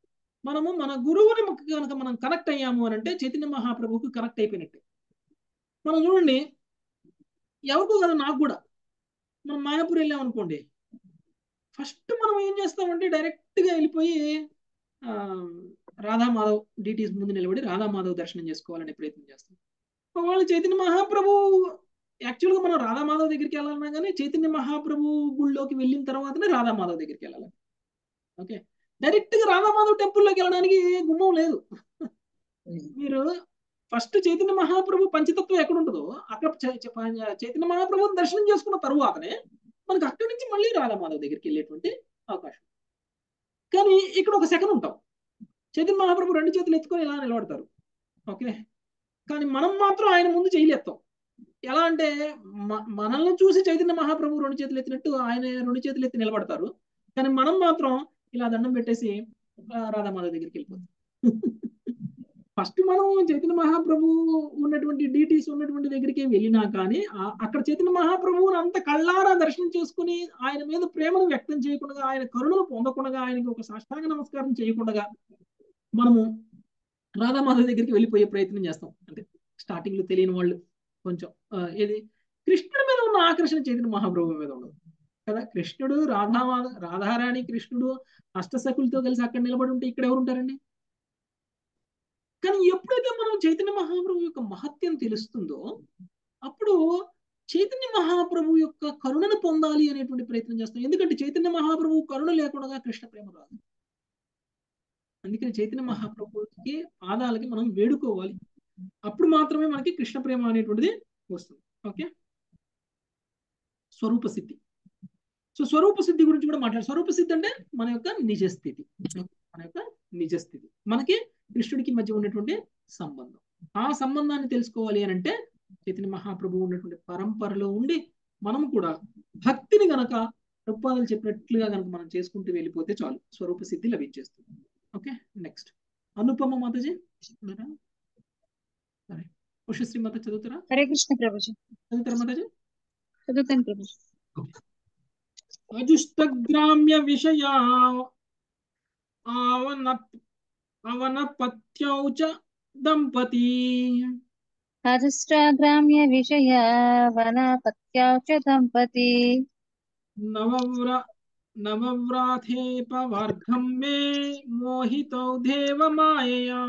మనము మన గురువుని కనుక మనం కనెక్ట్ అయ్యాము అని అంటే చైతన్య మహాప్రభువుకి కనెక్ట్ అయిపోయినట్టే మనం చూడండి ఎవరికో కదా నాకు కూడా మనం మాయాపూర్ వెళ్ళాం అనుకోండి ఫస్ట్ మనం ఏం చేస్తామంటే డైరెక్ట్గా వెళ్ళిపోయి ఆ, రాధామాధవ్ డిటీస్ ముందు నిలబడి రాధామాధవ్ దర్శనం చేసుకోవాలనే ప్రయత్నం చేస్తాం వాళ్ళు చైతన్య మహాప్రభు యాక్చువల్గా మనం రాధామాధవ్ దగ్గరికి వెళ్ళాలన్నా కానీ చైతన్య మహాప్రభు గుళ్ళోకి వెళ్ళిన తర్వాతనే రాధామాధవ్ దగ్గరికి వెళ్ళాలి ఓకే డైరెక్ట్గా రాధామాధవ్ టెంపుల్లోకి వెళ్ళడానికి గుమ్మం లేదు మీరు ఫస్ట్ చైతన్య మహాప్రభు పంచతత్వం ఎక్కడ ఉంటుందో అక్కడ చై- చై- ప- చైతన్య మహాప్రభుని దర్శనం చేసుకున్న తరువాతనే మనకి అక్కడి నుంచి మళ్ళీ రాధామాధవ్ దగ్గరికి వెళ్ళేటువంటి అవకాశం కానీ ఇక్కడ ఒక సెకండ్ ఉంటాం చైతన్య మహాప్రభు రెండు చేతులు ఎత్తుకొని ఇలా నిలబడతారు ఓకే కానీ మనం మాత్రం ఆయన ముందు చేయలేస్తాం ఎలా అంటే మ- మనల్ని చూసి చైతన్య మహాప్రభు రెండు చేతులు ఎత్తినట్టు ఆయన రెండు చేతులు ఎత్తి నిలబడతారు కానీ మనం మాత్రం ఇలా దండం పెట్టేసి ఆ, రాధామాధవ్ దగ్గరికి వెళ్ళిపోతాం ఫస్ట్ మనం చైతన్య మహాప్రభు ఉన్నటువంటి డీటీస్ ఉన్నటువంటి దగ్గరికి వెళ్ళినా కానీ ఆ- అక్కడ చైతన్య మహాప్రభువుని అంత కళ్ళారా దర్శనం చేసుకుని ఆయన మీద ప్రేమను వ్యక్తం చేయకుండా ఆయన కరుణను పొందకుండా ఆయనకి ఒక సాష్టాంగ నమస్కారం చేయకుండా మనము రాధామాధవ్ దగ్గరికి వెళ్ళిపోయే ప్రయత్నం చేస్తాం అంటే స్టార్టింగ్ లో తెలియని వాళ్ళు కొంచెం ఆ, ఏది కృష్ణుడి మీద ఉన్న ఆకర్షణ చైతన్య మహాప్రభు మీద ఉండదు కదా కృష్ణుడు రాధామాధ రాధారాణి కృష్ణుడు అష్టసకులతో కలిసి అక్కడ నిలబడి ఉంటే ఇక్కడ ఎవరు ఉంటారండి కానీ ఎప్పుడైతే మనం చైతన్య మహాప్రభు యొక్క మహత్యం తెలుస్తుందో అప్పుడు చైతన్య మహాప్రభు యొక్క కరుణను పొందాలి అనేటువంటి ప్రయత్నం చేస్తాం ఎందుకంటే చైతన్య మహాప్రభు కరుణ లేకుండా కృష్ణ ప్రేమ రాదు అందుకని చైతన్య మహాప్రభుకి పాదాలకి మనం వేడుకోవాలి అప్పుడు మాత్రమే మనకి కృష్ణ ప్రేమ అనేటువంటిది వస్తుంది ఓకే స్వరూప సిద్ధి సో స్వరూప సిద్ధి గురించి కూడా మాట్లాడు స్వరూప సిద్ధి అంటే మన యొక్క నిజ స్థితి మన యొక్క నిజ స్థితి మనకి కృష్ణుడికి మధ్య ఉన్నటువంటి సంబంధం ఆ సంబంధాన్ని తెలుసుకోవాలి అని అంటే చైతన్య మహాప్రభువు ఉన్నటువంటి పరంపరలో ఉండి మనం కూడా భక్తిని గనక ప్రభుపాదాలు చెప్పినట్లుగా గనక మనం చేసుకుంటూ వెళ్ళిపోతే చాలు స్వరూప సిద్ధి లభించేస్తుంది ఓకే నెక్స్ట్ అనుపమ మాతాజీ ఉన్నారా? సరే ఉషశ్రీ మాత చదువుతారా హరే కృష్ణ ప్రభుజీ చదువుతారా మాతాజీ చదువుతాను ప్రభుజీ అజుష్టగ్రామ్య విషయా ఆవన అవనపత్యౌ చ దంపతి అజస్ట్రాగ్రామ్య విషయ వనపత్యాచ దంపతి నవవ్ర నవవ్రాథేపవర్గం మే మోహితౌ దేవమాయయా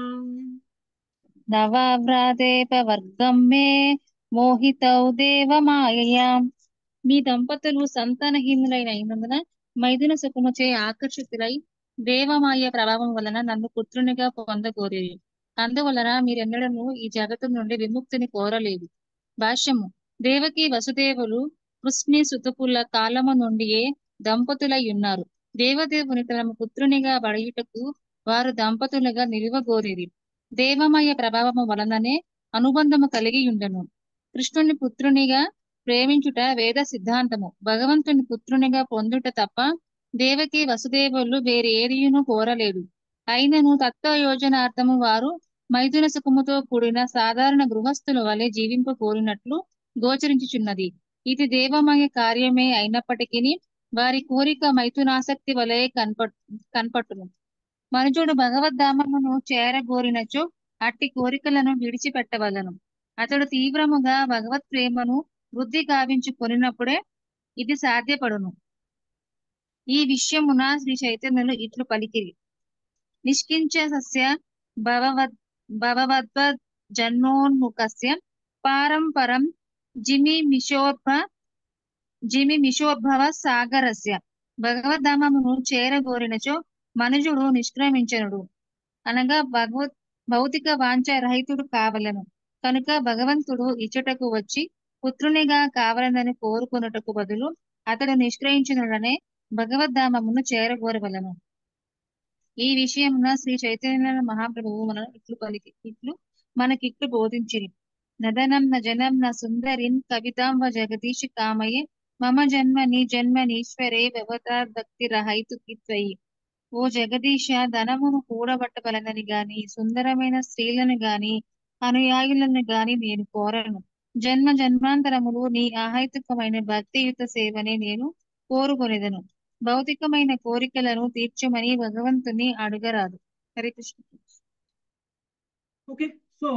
నవావ్రాదేపవర్గం మే మోహితౌ దేవమాయయాం మీ దంపతులు సంతానహీనులైన అయినందున మైదున సుఖముచే ఆకర్షితులై దేవమాయ ప్రభావం వలన నన్ను పుత్రునిగా పొందకోరేది అందువలన మీరెన్నడను ఈ జగత్తు నుండి విముక్తిని కోరలేదు భాష్యము దేవకి వసుదేవులు కృష్ణి సుతుపుల కాలము నుండియే దంపతులై ఉన్నారు దేవదేవుని తమ పుత్రునిగా బడయుటకు వారు దంపతులుగా నిలువగోరేది దేవమయ ప్రభావము వలననే అనుబంధము కలిగి ఉండను కృష్ణుని పుత్రునిగా ప్రేమించుట వేద సిద్ధాంతము భగవంతుని పుత్రునిగా పొందుట తప్ప దేవకి వసుదేవులు వేరే ఏదియును కోరలేదు అయినను తత్వయోజనార్థము వారు మైథున సుఖముతో కూడిన సాధారణ గృహస్థుల వలె జీవింప కోరినట్లు గోచరించుచున్నది ఇది దేవమయ కార్యమే అయినప్పటికీ వారి కోరిక మైథునాసక్తి వలె కనప కనపట్టును మనుజుడు భగవద్ధామమును చేరగోరినచో అట్టి కోరికలను విడిచిపెట్టవలను అతడు తీవ్రముగా భగవత్ ప్రేమను వృద్ధి గావించుకొనినప్పుడే ఇది సాధ్యపడును ఈ విషయమున శ్రీ చైతన్యులు ఇట్లు పలికిరి నిష్కించ సస్య భవవద్ భవవద్వ జన్మోన్ముఖస్య పారం పరం జిమి మిషోర్భ జిమి మిషోద్భవ సాగరస్య భగవద్ధామమును చేరగోరినచో మనుజుడు నిష్క్రమించనుడు అనగా భగవత్ భౌతిక వాంఛ రహితుడు కావలను కనుక భగవంతుడు ఇచ్చటకు వచ్చి పుత్రునిగా కావాలని కోరుకొనుటకు బదులు అతడు నిష్క్రయించినడనే భగవద్ధామమును చేరగోరవలను ఈ విషయమున శ్రీ చైతన్య మహాప్రభువు మన ఇట్లు పలికి ఇట్లు మనకిట్లు బోధించిరి నదనం న జనం న సుందరిన్ కవితాం వ జగదీశ కామయే మమ జన్మని జన్మనీశ్వరే భక్తి రహైతు త్వయి ఓ జగదీశ ధనమును కూడబట్టవలనని గాని సుందరమైన స్త్రీలను గాని అనుయాయులను గాని నేను కోరను జన్మ జన్మాంతరములు నీ ఆహైతుకమైన భక్తియుత సేవనే నేను కోరుకొనేదను భౌతికమైన కోరికలను తీర్చమని భగవంతుని అడగరాదు హరే కృష్ణ ఓకే సో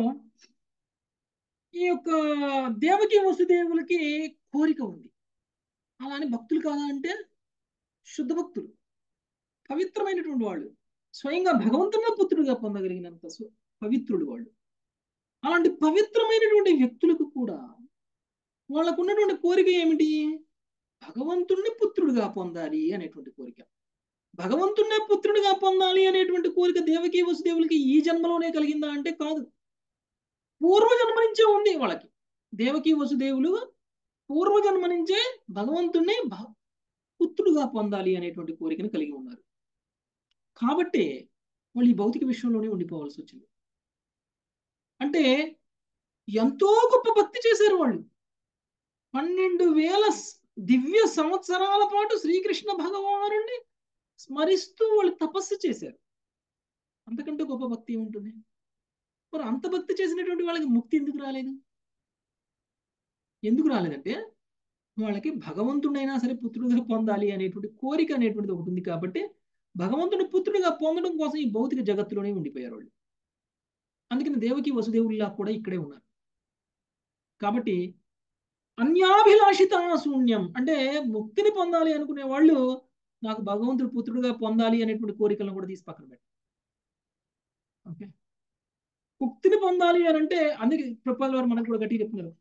ఈ యొక్క దేవకి వసుదేవులకి కోరిక ఉంది అలానే భక్తులు కాదా అంటే శుద్ధ భక్తులు పవిత్రమైనటువంటి వాళ్ళు స్వయంగా భగవంతుని పుత్రుడిగా పొందగలిగినంత స్వ- పవిత్రుడు వాళ్ళు అలాంటి పవిత్రమైనటువంటి వ్యక్తులకు కూడా వాళ్ళకు ఉన్నటువంటి కోరిక ఏమిటి భగవంతుణ్ణి పుత్రుడిగా పొందాలి అనేటువంటి కోరిక భగవంతుణ్ణే పుత్రుడిగా పొందాలి అనేటువంటి కోరిక దేవకి వసుదేవులకి ఈ జన్మలోనే కలిగిందా అంటే కాదు పూర్వజన్మ నుంచే ఉంది వాళ్ళకి దేవకి వసుదేవులు పూర్వజన్మ నుంచే భగవంతుణ్ణి భ- పుత్రుడుగా పొందాలి అనేటువంటి కోరికను కలిగి ఉన్నారు కాబట్టి వాళ్ళు ఈ భౌతిక విషయంలోనే ఉండిపోవాల్సి వచ్చింది అంటే ఎంతో గొప్ప భక్తి చేశారు వాళ్ళు పన్నెండు వేల స్- దివ్య సంవత్సరాల పాటు శ్రీకృష్ణ భగవానుడిని స్మరిస్తూ వాళ్ళు తపస్సు చేశారు అంతకంటే గొప్ప భక్తి ఉంటుంది మరి అంత భక్తి చేసినటువంటి వాళ్ళకి ముక్తి ఎందుకు రాలేదు ఎందుకు రాలేదంటే వాళ్ళకి భగవంతుడైనా సరే పుత్రుడిగా పొందాలి అనేటువంటి కోరిక అనేటువంటిది ఒకటి ఉంది కాబట్టి భగవంతుని పుత్రుడిగా పొందడం కోసం ఈ భౌతిక జగత్తులోనే ఉండిపోయారు వాళ్ళు అందుకని దేవకి వసుదేవుల్లా కూడా ఇక్కడే ఉన్నారు కాబట్టి అన్యాభిలాషిత శూన్యం అంటే ముక్తిని పొందాలి అనుకునే వాళ్ళు నాకు భగవంతుడు పుత్రుడిగా పొందాలి అనేటువంటి కోరికలను కూడా తీసి పక్కన పెట్టారు ఓకే ముక్తిని పొందాలి అని అంటే అందుకే ప్రభుపాల వారు మనకు కూడా గట్టిగా చెప్తున్నారు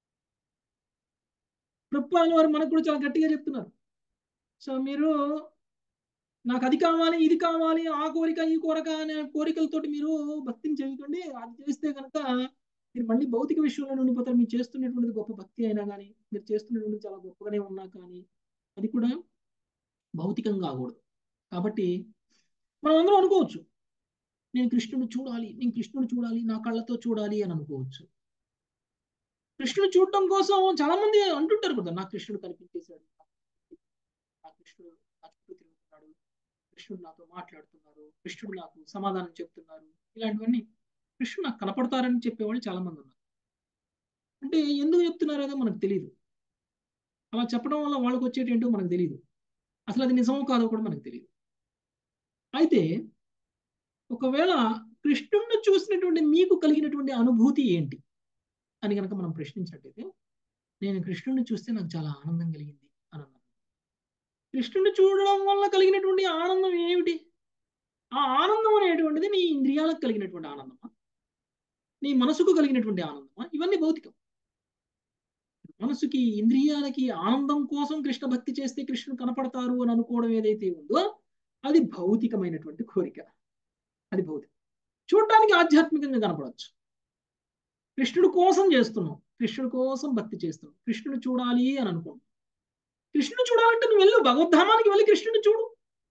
ప్రభుపాల వారు మనకు కూడా చాలా గట్టిగా చెప్తున్నారు సో మీరు నాకు అది కావాలి ఇది కావాలి ఆ కోరిక ఈ కోరిక అనే కోరికలతోటి మీరు భక్తిని చేయకండి అది చేస్తే కనుక మీరు మళ్ళీ భౌతిక విషయంలో ఉండిపోతారు మీరు చేస్తున్నటువంటిది గొప్ప భక్తి అయినా కానీ మీరు చేస్తున్నటువంటిది చాలా గొప్పగానే ఉన్నా కానీ అది కూడా భౌతికంగా కాకూడదు కాబట్టి మనం అందరం అనుకోవచ్చు నేను కృష్ణుని చూడాలి నేను కృష్ణుని చూడాలి నా కళ్ళతో చూడాలి అని అనుకోవచ్చు కృష్ణుని చూడటం కోసం చాలా మంది అంటుంటారు కదా నా కృష్ణుడు కనిపించేశాడు నా కృష్ణుడు నా చుట్టూ తిరుగుతున్నాడు కృష్ణుడు నాతో మాట్లాడుతున్నారు కృష్ణుడు నాకు సమాధానం చెప్తున్నారు ఇలాంటివన్నీ కృష్ణుడు నాకు కనపడతారని చెప్పేవాళ్ళు చాలా మంది ఉన్నారు అంటే ఎందుకు చెప్తున్నారు అదో మనకు తెలియదు అలా చెప్పడం వల్ల వాళ్ళకి వచ్చేటి ఏంటో మనకు తెలియదు అసలు అది నిజమో కాదో కూడా మనకు తెలియదు అయితే ఒకవేళ కృష్ణుడిని చూసినటువంటి మీకు కలిగినటువంటి అనుభూతి ఏంటి అని కనుక మనం ప్రశ్నించినట్టయితే నేను కృష్ణుడిని చూస్తే నాకు చాలా ఆనందం కలిగింది అని అన్నాను కృష్ణుడిని చూడడం వల్ల కలిగినటువంటి ఆనందం ఏమిటి ఆ ఆనందం అనేటువంటిది నీ ఇంద్రియాలకు కలిగినటువంటి ఆనందమా నీ మనసుకు కలిగినటువంటి ఆనందమా ఇవన్నీ భౌతికం మనసుకి ఇంద్రియాలకి ఆనందం కోసం కృష్ణ భక్తి చేస్తే కృష్ణుడు కనపడతారు అని అనుకోవడం ఏదైతే ఉందో అది భౌతికమైనటువంటి కోరిక అది భౌతికం చూడటానికి ఆధ్యాత్మికంగా కనపడవచ్చు కృష్ణుడు కోసం చేస్తున్నాం కృష్ణుడు కోసం భక్తి చేస్తున్నాం కృష్ణుడు చూడాలి అని అనుకుంటున్నాం కృష్ణుడు చూడాలంటే నువ్వు వెళ్ళు భగవద్ధామానికి వెళ్ళి కృష్ణుడు చూడు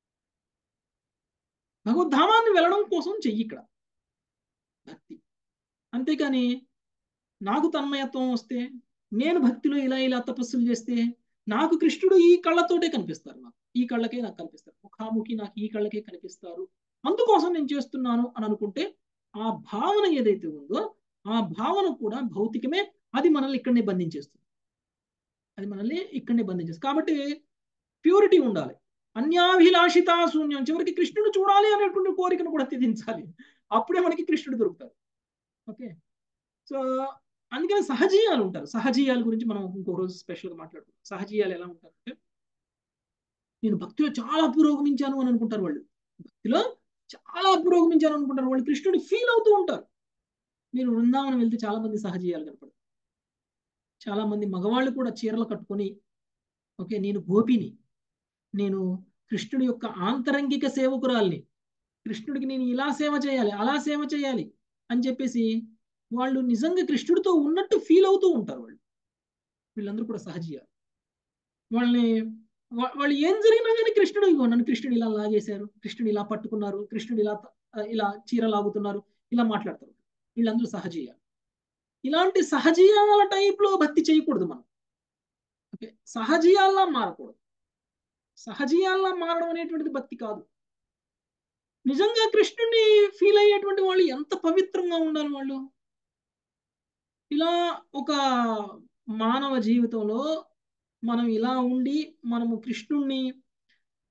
భగవద్ధామాన్ని వెళ్ళడం కోసం చెయ్యి ఇక్కడ భక్తి అంతేకాని నాకు తన్మయత్వం వస్తే నేను భక్తిలో ఇలా ఇలా తపస్సులు చేస్తే నాకు కృష్ణుడు ఈ కళ్ళతోటే కనిపిస్తారు నాకు ఈ కళ్ళకే నాకు కనిపిస్తారు ముఖాముఖి నాకు ఈ కళ్ళకే కనిపిస్తారు అందుకోసం నేను చేస్తున్నాను అని అనుకుంటే ఆ భావన ఏదైతే ఉందో ఆ భావన కూడా భౌతికమే అది మనల్ని ఇక్కడనే బంధించేస్తుంది అది మనల్ని ఇక్కడనే బంధించేస్తుంది కాబట్టి ప్యూరిటీ ఉండాలి అన్యాభిలాషిత శూన్యం చివరికి కృష్ణుడు చూడాలి అనేటువంటి కోరికను కూడా త్యజించాలి అప్పుడే మనకి కృష్ణుడు దొరుకుతారు ఓకే సో అందుకని సహజీయాలు ఉంటారు సహజీయాల గురించి మనం ఇంకో రోజు స్పెషల్గా మాట్లాడుకుంటాం సహజీయాలు ఎలా ఉంటారంటే నేను భక్తిలో చాలా పురోగమించాను అని అనుకుంటారు వాళ్ళు భక్తిలో చాలా పురోగమించాను అనుకుంటారు వాళ్ళు కృష్ణుడు ఫీల్ అవుతూ ఉంటారు మీరు వృందావనం వెళ్తే చాలా మంది సహజీయాలు కనపడతారు చాలా మంది మగవాళ్ళు కూడా చీరలు కట్టుకొని ఓకే నేను గోపిని నేను కృష్ణుడి యొక్క ఆంతరంగిక సేవకురాల్ని కృష్ణుడికి నేను ఇలా సేవ చేయాలి అలా సేవ చేయాలి అని చెప్పేసి వాళ్ళు నిజంగా కృష్ణుడితో ఉన్నట్టు ఫీల్ అవుతూ ఉంటారు వాళ్ళు వీళ్ళందరూ కూడా సహజీయాలు వాళ్ళని వాళ్ళు ఏం జరిగినా కానీ కృష్ణుడు ఇగో నన్ను కృష్ణుడు ఇలా లాగేశారు కృష్ణుడు ఇలా పట్టుకున్నారు కృష్ణుడు ఇలా ఇలా చీర లాగుతున్నారు ఇలా మాట్లాడతారు వీళ్ళందరూ సహజీయాలు ఇలాంటి సహజీయాల టైప్లో భక్తి చేయకూడదు మనం ఓకే సహజీయాల్లా మారకూడదు సహజీయాల్లా మారడం అనేటువంటిది భక్తి కాదు నిజంగా కృష్ణుడిని ఫీల్ అయ్యేటువంటి వాళ్ళు ఎంత పవిత్రంగా ఉండాలి వాళ్ళు ఇలా ఒక మానవ జీవితంలో మనం ఇలా ఉండి మనము కృష్ణుణ్ణి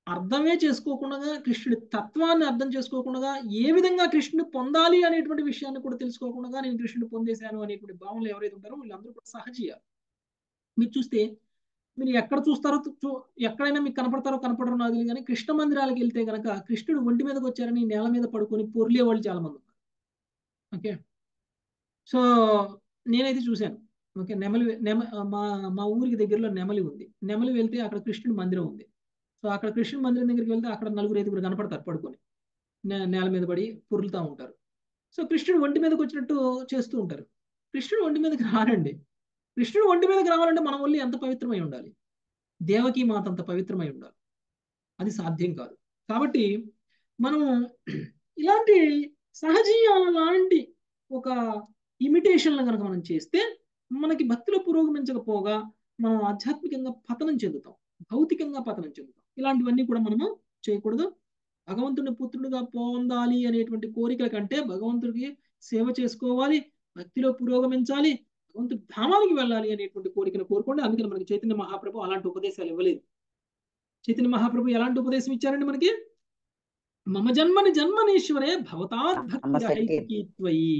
అర్థమే చేసుకోకుండా కృష్ణుడి తత్వాన్ని అర్థం చేసుకోకుండా ఏ విధంగా కృష్ణుడు పొందాలి అనేటువంటి విషయాన్ని కూడా తెలుసుకోకుండా నేను కృష్ణుడు పొందేశాను అనేటువంటి భావనలు ఎవరైతే ఉంటారో వీళ్ళందరూ కూడా సహజీయాలు మీరు చూస్తే మీరు ఎక్కడ చూస్తారో చూ- ఎక్కడైనా మీకు కనపడతారో కనపడరో నాకు తెలియదు కానీ కృష్ణ మందిరాలకు వెళ్తే కనుక కృష్ణుడు ఒంటి మీదకి వచ్చారని నేల మీద పడుకొని పొర్లే వాళ్ళు చాలా మంది ఉన్నారు ఓకే సో నేనైతే చూశాను ఓకే నెమలి నెమ మా మా ఊరికి దగ్గరలో నెమలి ఉంది నెమలి వెళ్తే అక్కడ కృష్ణుడి మందిరం ఉంది సో అక్కడ కృష్ణుడి మందిరం దగ్గరికి వెళ్తే అక్కడ నలుగురు ఐదుగురు కనపడతారు పడుకొని నే- నేల మీద పడి పొర్లుతూ ఉంటారు సో కృష్ణుడు ఒంటి మీదకి వచ్చినట్టు చేస్తూ ఉంటారు కృష్ణుడు ఒంటి మీదకి రానండి కృష్ణుడు ఒంటి మీదకి రావాలంటే మన ఒళ్ళు ఎంత పవిత్రమై ఉండాలి దేవకి మాత అంత పవిత్రమై ఉండాలి అది సాధ్యం కాదు కాబట్టి మనం ఇలాంటి సహజీయాల లాంటి ఒక ఇమిటేషన్లు కనుక మనం చేస్తే మనకి భక్తిలో పురోగమించకపోగా మనం ఆధ్యాత్మికంగా పతనం చెందుతాం భౌతికంగా పతనం చెందుతాం ఇలాంటివన్నీ కూడా మనము చేయకూడదు భగవంతుని పుత్రుడుగా పొందాలి అనేటువంటి కోరికల కంటే భగవంతుడికి సేవ చేసుకోవాలి భక్తిలో పురోగమించాలి భగవంతుడి ధామానికి వెళ్ళాలి అనేటువంటి కోరికను కోరుకోండి అందుకని మనకి చైతన్య మహాప్రభు అలాంటి ఉపదేశాలు ఇవ్వలేదు చైతన్య మహాప్రభు ఎలాంటి ఉపదేశం ఇచ్చారండి మనకి మమ జన్మని జన్మనీశ్వరే భవతాద్భక్తిత్వయి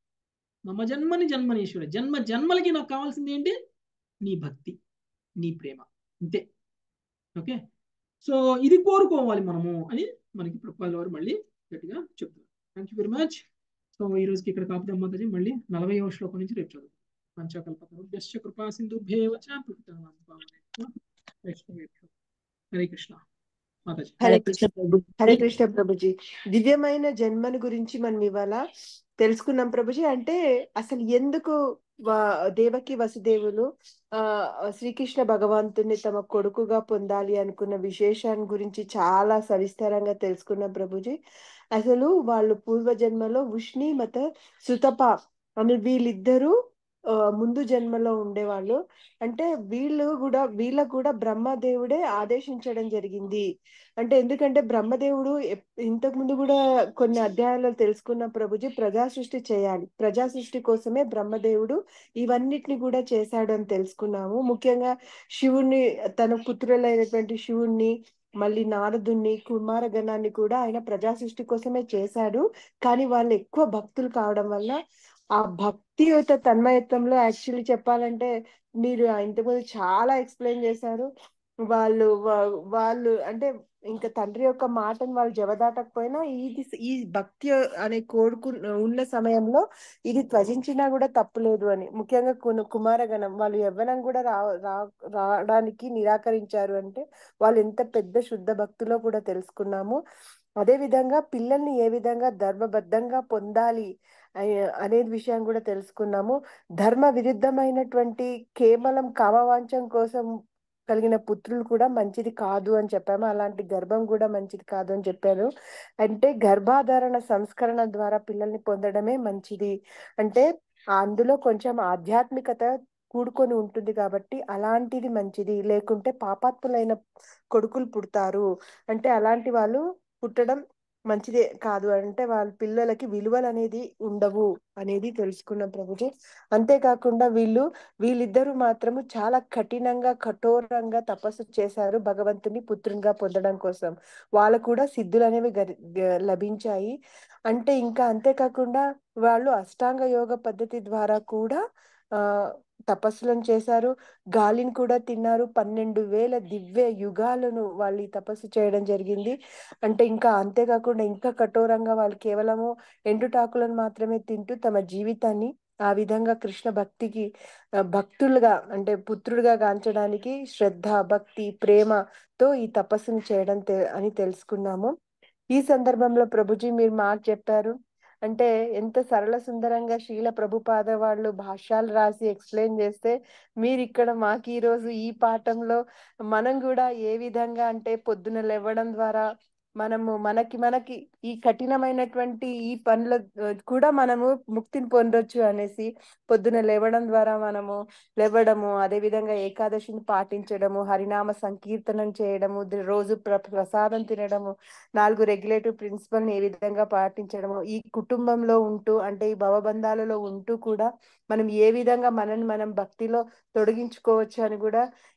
మమ జన్మని జన్మనీశ్వరే జన్మ జన్మలకి నాకు కావాల్సింది ఏంటి నీ భక్తి నీ ప్రేమ అంతే ఓకే సో ఇది కోరుకోవాలి మనము అని మనకి ప్రభుపాల్ వారు మళ్ళీ గట్టిగా చెప్తున్నారు thank you very much so ఈ రోజుకి ఇక్కడ కాపుదాం మాతాజీ మళ్ళీ నలభై శ్లోకం నుంచి రేపు చదువు పంచకల్పతరుభ్యశ్చ కృపా సింధుభ్యేవ చ పృథితానాం పావనేభ్యో వైష్ణవేభ్యో హరే కృష్ణ మాతాజీ హరే కృష్ణ ప్రభు హరే కృష్ణ ప్రభుజీ దివ్యమైన జన్మను గురించి మనం ఇవాళ తెలుసుకున్నాం ప్రభుజీ అంటే అసలు ఎందుకు వా- దేవకి వసుదేవులు ఆ శ్రీకృష్ణ భగవంతుని తమ కొడుకుగా పొందాలి అనుకున్న విశేషాన్ని గురించి చాలా సవిస్తారంగా తెలుసుకున్నాం ప్రభుజీ అసలు వాళ్ళు పూర్వజన్మలో ఉష్ణి మత సుతప అని వీళ్ళిద్దరూ ఆ, ముందు జన్మలో ఉండేవాళ్ళు అంటే వీళ్ళు కూడా వీళ్ళకు కూడా బ్రహ్మదేవుడే ఆదేశించడం జరిగింది అంటే ఎందుకంటే బ్రహ్మదేవుడు ఎప్- ఇంతకు ముందు కూడా కొన్ని అధ్యాయాల్లో తెలుసుకున్న ప్రభుజీ ప్రజా సృష్టి చేయాలి ప్రజా సృష్టి కోసమే బ్రహ్మదేవుడు ఇవన్నిటిని కూడా చేశాడు అని తెలుసుకున్నాము ముఖ్యంగా శివుణ్ణి తన పుత్రులైనటువంటి శివుణ్ణి మళ్ళీ నారదుణ్ణి కుమారగణాన్ని కూడా ఆయన ప్రజా సృష్టి కోసమే చేశాడు కానీ వాళ్ళు ఎక్కువ భక్తులు కావడం వల్ల ఆ భక్తి యొక్క తన్మయత్వంలో యాక్చువల్లీ చెప్పాలంటే మీరు ఇంతకుముందు చాలా ఎక్స్ప్లెయిన్ చేశారు వాళ్ళు వా- వాళ్ళు అంటే ఇంకా తండ్రి యొక్క మాటను వాళ్ళు జవదాటకపోయినా ఇది ఈ భక్తి అనే కోరుకు ఉన్న సమయంలో ఇది త్వజించినా కూడా తప్పులేదు అని ముఖ్యంగా కు- కుమారగణం వాళ్ళు యవ్వనం కూడా రా రా- రావడానికి నిరాకరించారు అంటే వాళ్ళు ఎంత పెద్ద శుద్ధ భక్తులో కూడా తెలుసుకున్నాము అదే విధంగా పిల్లల్ని ఏ విధంగా ధర్మబద్ధంగా పొందాలి అనే- అనేది విషయం కూడా తెలుసుకున్నాము ధర్మ విరుద్ధమైనటువంటి కేవలం కామవాంఛం కోసం కలిగిన పుత్రులు కూడా మంచిది కాదు అని చెప్పాము అలాంటి గర్భం కూడా మంచిది కాదు అని చెప్పారు అంటే గర్భాధారణ సంస్కరణ ద్వారా పిల్లల్ని పొందడమే మంచిది అంటే అందులో కొంచెం ఆధ్యాత్మికత కూడుకొని ఉంటుంది కాబట్టి అలాంటిది మంచిది లేకుంటే పాపాత్ములైన కొడుకులు పుడతారు అంటే అలాంటి వాళ్ళు పుట్టడం మంచిదే కాదు అంటే వాళ్ళ పిల్లలకి విలువలు అనేది ఉండవు అనేది తెలుసుకున్నాం ప్రభుజీ అంతేకాకుండా వీళ్ళు వీళ్ళిద్దరూ మాత్రము చాలా కఠినంగా కఠోరంగా తపస్సు చేశారు భగవంతుని పుత్రునిగా పొందడం కోసం వాళ్ళకు కూడా సిద్ధులు అనేవి గరి- గ- లభించాయి అంటే ఇంకా అంతేకాకుండా వాళ్ళు అష్టాంగ యోగ పద్ధతి ద్వారా కూడా ఆ తపస్సులను చేశారు గాలిని కూడా తిన్నారు పన్నెండు వేల దివ్య యుగాలను వాళ్ళు ఈ తపస్సు చేయడం జరిగింది అంటే ఇంకా అంతేకాకుండా ఇంకా కఠోరంగా వాళ్ళు కేవలము ఎండుటాకులను మాత్రమే తింటూ తమ జీవితాన్ని ఆ విధంగా కృష్ణ భక్తికి ఆ, భక్తులుగా అంటే పుత్రుడిగా గాంచడానికి శ్రద్ధ భక్తి ప్రేమతో ఈ తపస్సును చేయడం తె- అని తెలుసుకున్నాము ఈ సందర్భంలో ప్రభుజీ మీరు మాట చెప్పారు అంటే ఎంత సరళ సుందరంగా శీల ప్రభుపాద వాళ్ళు భాష్యాలు రాసి ఎక్స్ప్లెయిన్ చేస్తే మీరు ఇక్కడ మాకు ఈ రోజు ఈ పాఠంలో మనం కూడా ఏ విధంగా అంటే పొద్దున లేవడం ద్వారా మనము మనకి మనకి ఈ కఠినమైనటువంటి ఈ పనుల ఆ, కూడా మనము ముక్తిని పొందొచ్చు అనేసి పొద్దున లేవడం ద్వారా మనము లేవడము అదే విధంగా ఏకాదశిని పాటించడము హరినామ సంకీర్తనం చేయడము ది- రోజు ప్ర ప్రసాదం తినడము నాలుగు రెగ్యులేటివ్ ప్రిన్సిపల్ ని ఏ విధంగా పాటించడము ఈ కుటుంబంలో ఉంటూ అంటే ఈ భవబంధాలలో ఉంటూ కూడా మనం ఏ విధంగా మనని మనం భక్తిలో తొలగించుకోవచ్చు అని కూడా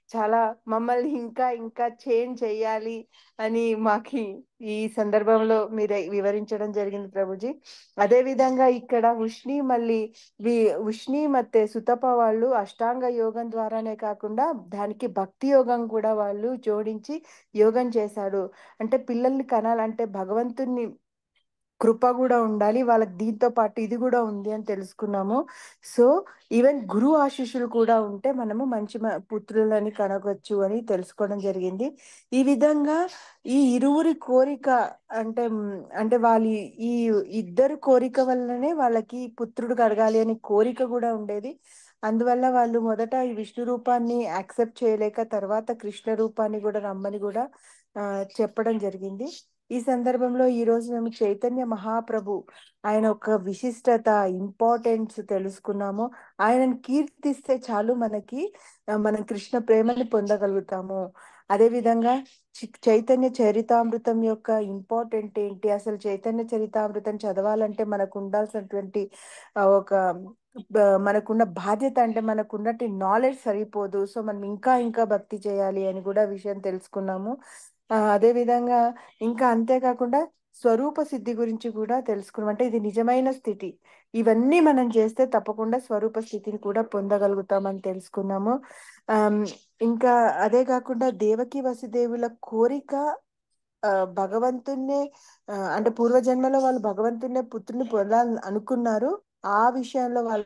చాలా మమ్మల్ని ఇంకా ఇంకా చేంజ్ చేయాలి అని మాకి ఈ సందర్భంలో మీరు వివరించడం జరిగింది ప్రభుజీ అదే విధంగా ఇక్కడ ఉష్ణి మళ్ళీ వి ఉష్ణి ಮತ್ತೆ సుతప వాళ్ళు అష్టాంగ యోగం ద్వారానే కాకుండా దానికి భక్తి యోగం కూడా వాళ్ళు జోడించి యోగం చేశారు అంటే పిల్లల్ని కనాలంటే భగవంతుని కృప కూడా ఉండాలి వాళ్ళకి దీంతో పాటు ఇది కూడా ఉంది అని తెలుసుకున్నాము సో ఈవెన్ గురు ఆశీస్సులు కూడా ఉంటే మనము మంచి మ- పుత్రులని కనగొచ్చు అని తెలుసుకోవడం జరిగింది ఈ విధంగా ఈ ఇరువురి కోరిక అంటే మ్, అంటే వాళ్ళ ఈ ఇద్దరు కోరిక వల్లనే వాళ్ళకి పుత్రుడు కలగాలి అని కోరిక కూడా ఉండేది అందువల్ల వాళ్ళు మొదట ఈ విష్ణు రూపాన్ని యాక్సెప్ట్ చేయలేక తర్వాత కృష్ణ రూపాన్ని కూడా రమ్మని కూడా ఆ, చెప్పడం జరిగింది ఈ సందర్భంలో ఈ రోజు మేము చైతన్య మహాప్రభు ఆయన ఒక విశిష్టత ఇంపార్టెన్స్ తెలుసుకున్నాము ఆయనను కీర్తిస్తే చాలు మనకి ఆ, మనం కృష్ణ ప్రేమని పొందగలుగుతాము అదే విధంగా చి- చైతన్య చరితామృతం యొక్క ఇంపార్టెంట్ ఏంటి అసలు చైతన్య చరితామృతం చదవాలంటే మనకు ఉండాల్సినటువంటి ఆ, ఒక బ- మనకున్న బాధ్యత అంటే మనకున్నట్టు నాలెడ్జ్ సరిపోదు సో మనం ఇంకా ఇంకా భక్తి చేయాలి అని కూడా విషయం తెలుసుకున్నాము ఆ, అదే విధంగా ఇంకా అంతేకాకుండా స్వరూప సిద్ధి గురించి కూడా తెలుసుకున్నాం అంటే ఇది నిజమైన స్థితి ఇవన్నీ మనం చేస్తే తప్పకుండా స్వరూప స్థితిని కూడా పొందగలుగుతామని తెలుసుకున్నాము ఆమ్, ఇంకా అదే కాకుండా దేవకి వసుదేవుల కోరిక ఆ, భగవంతున్నే ఆ, అంటే పూర్వజన్మలో వాళ్ళు భగవంతున్నే పుత్రుని పొందాలని అనుకున్నారు ఆ విషయంలో వాళ్ళు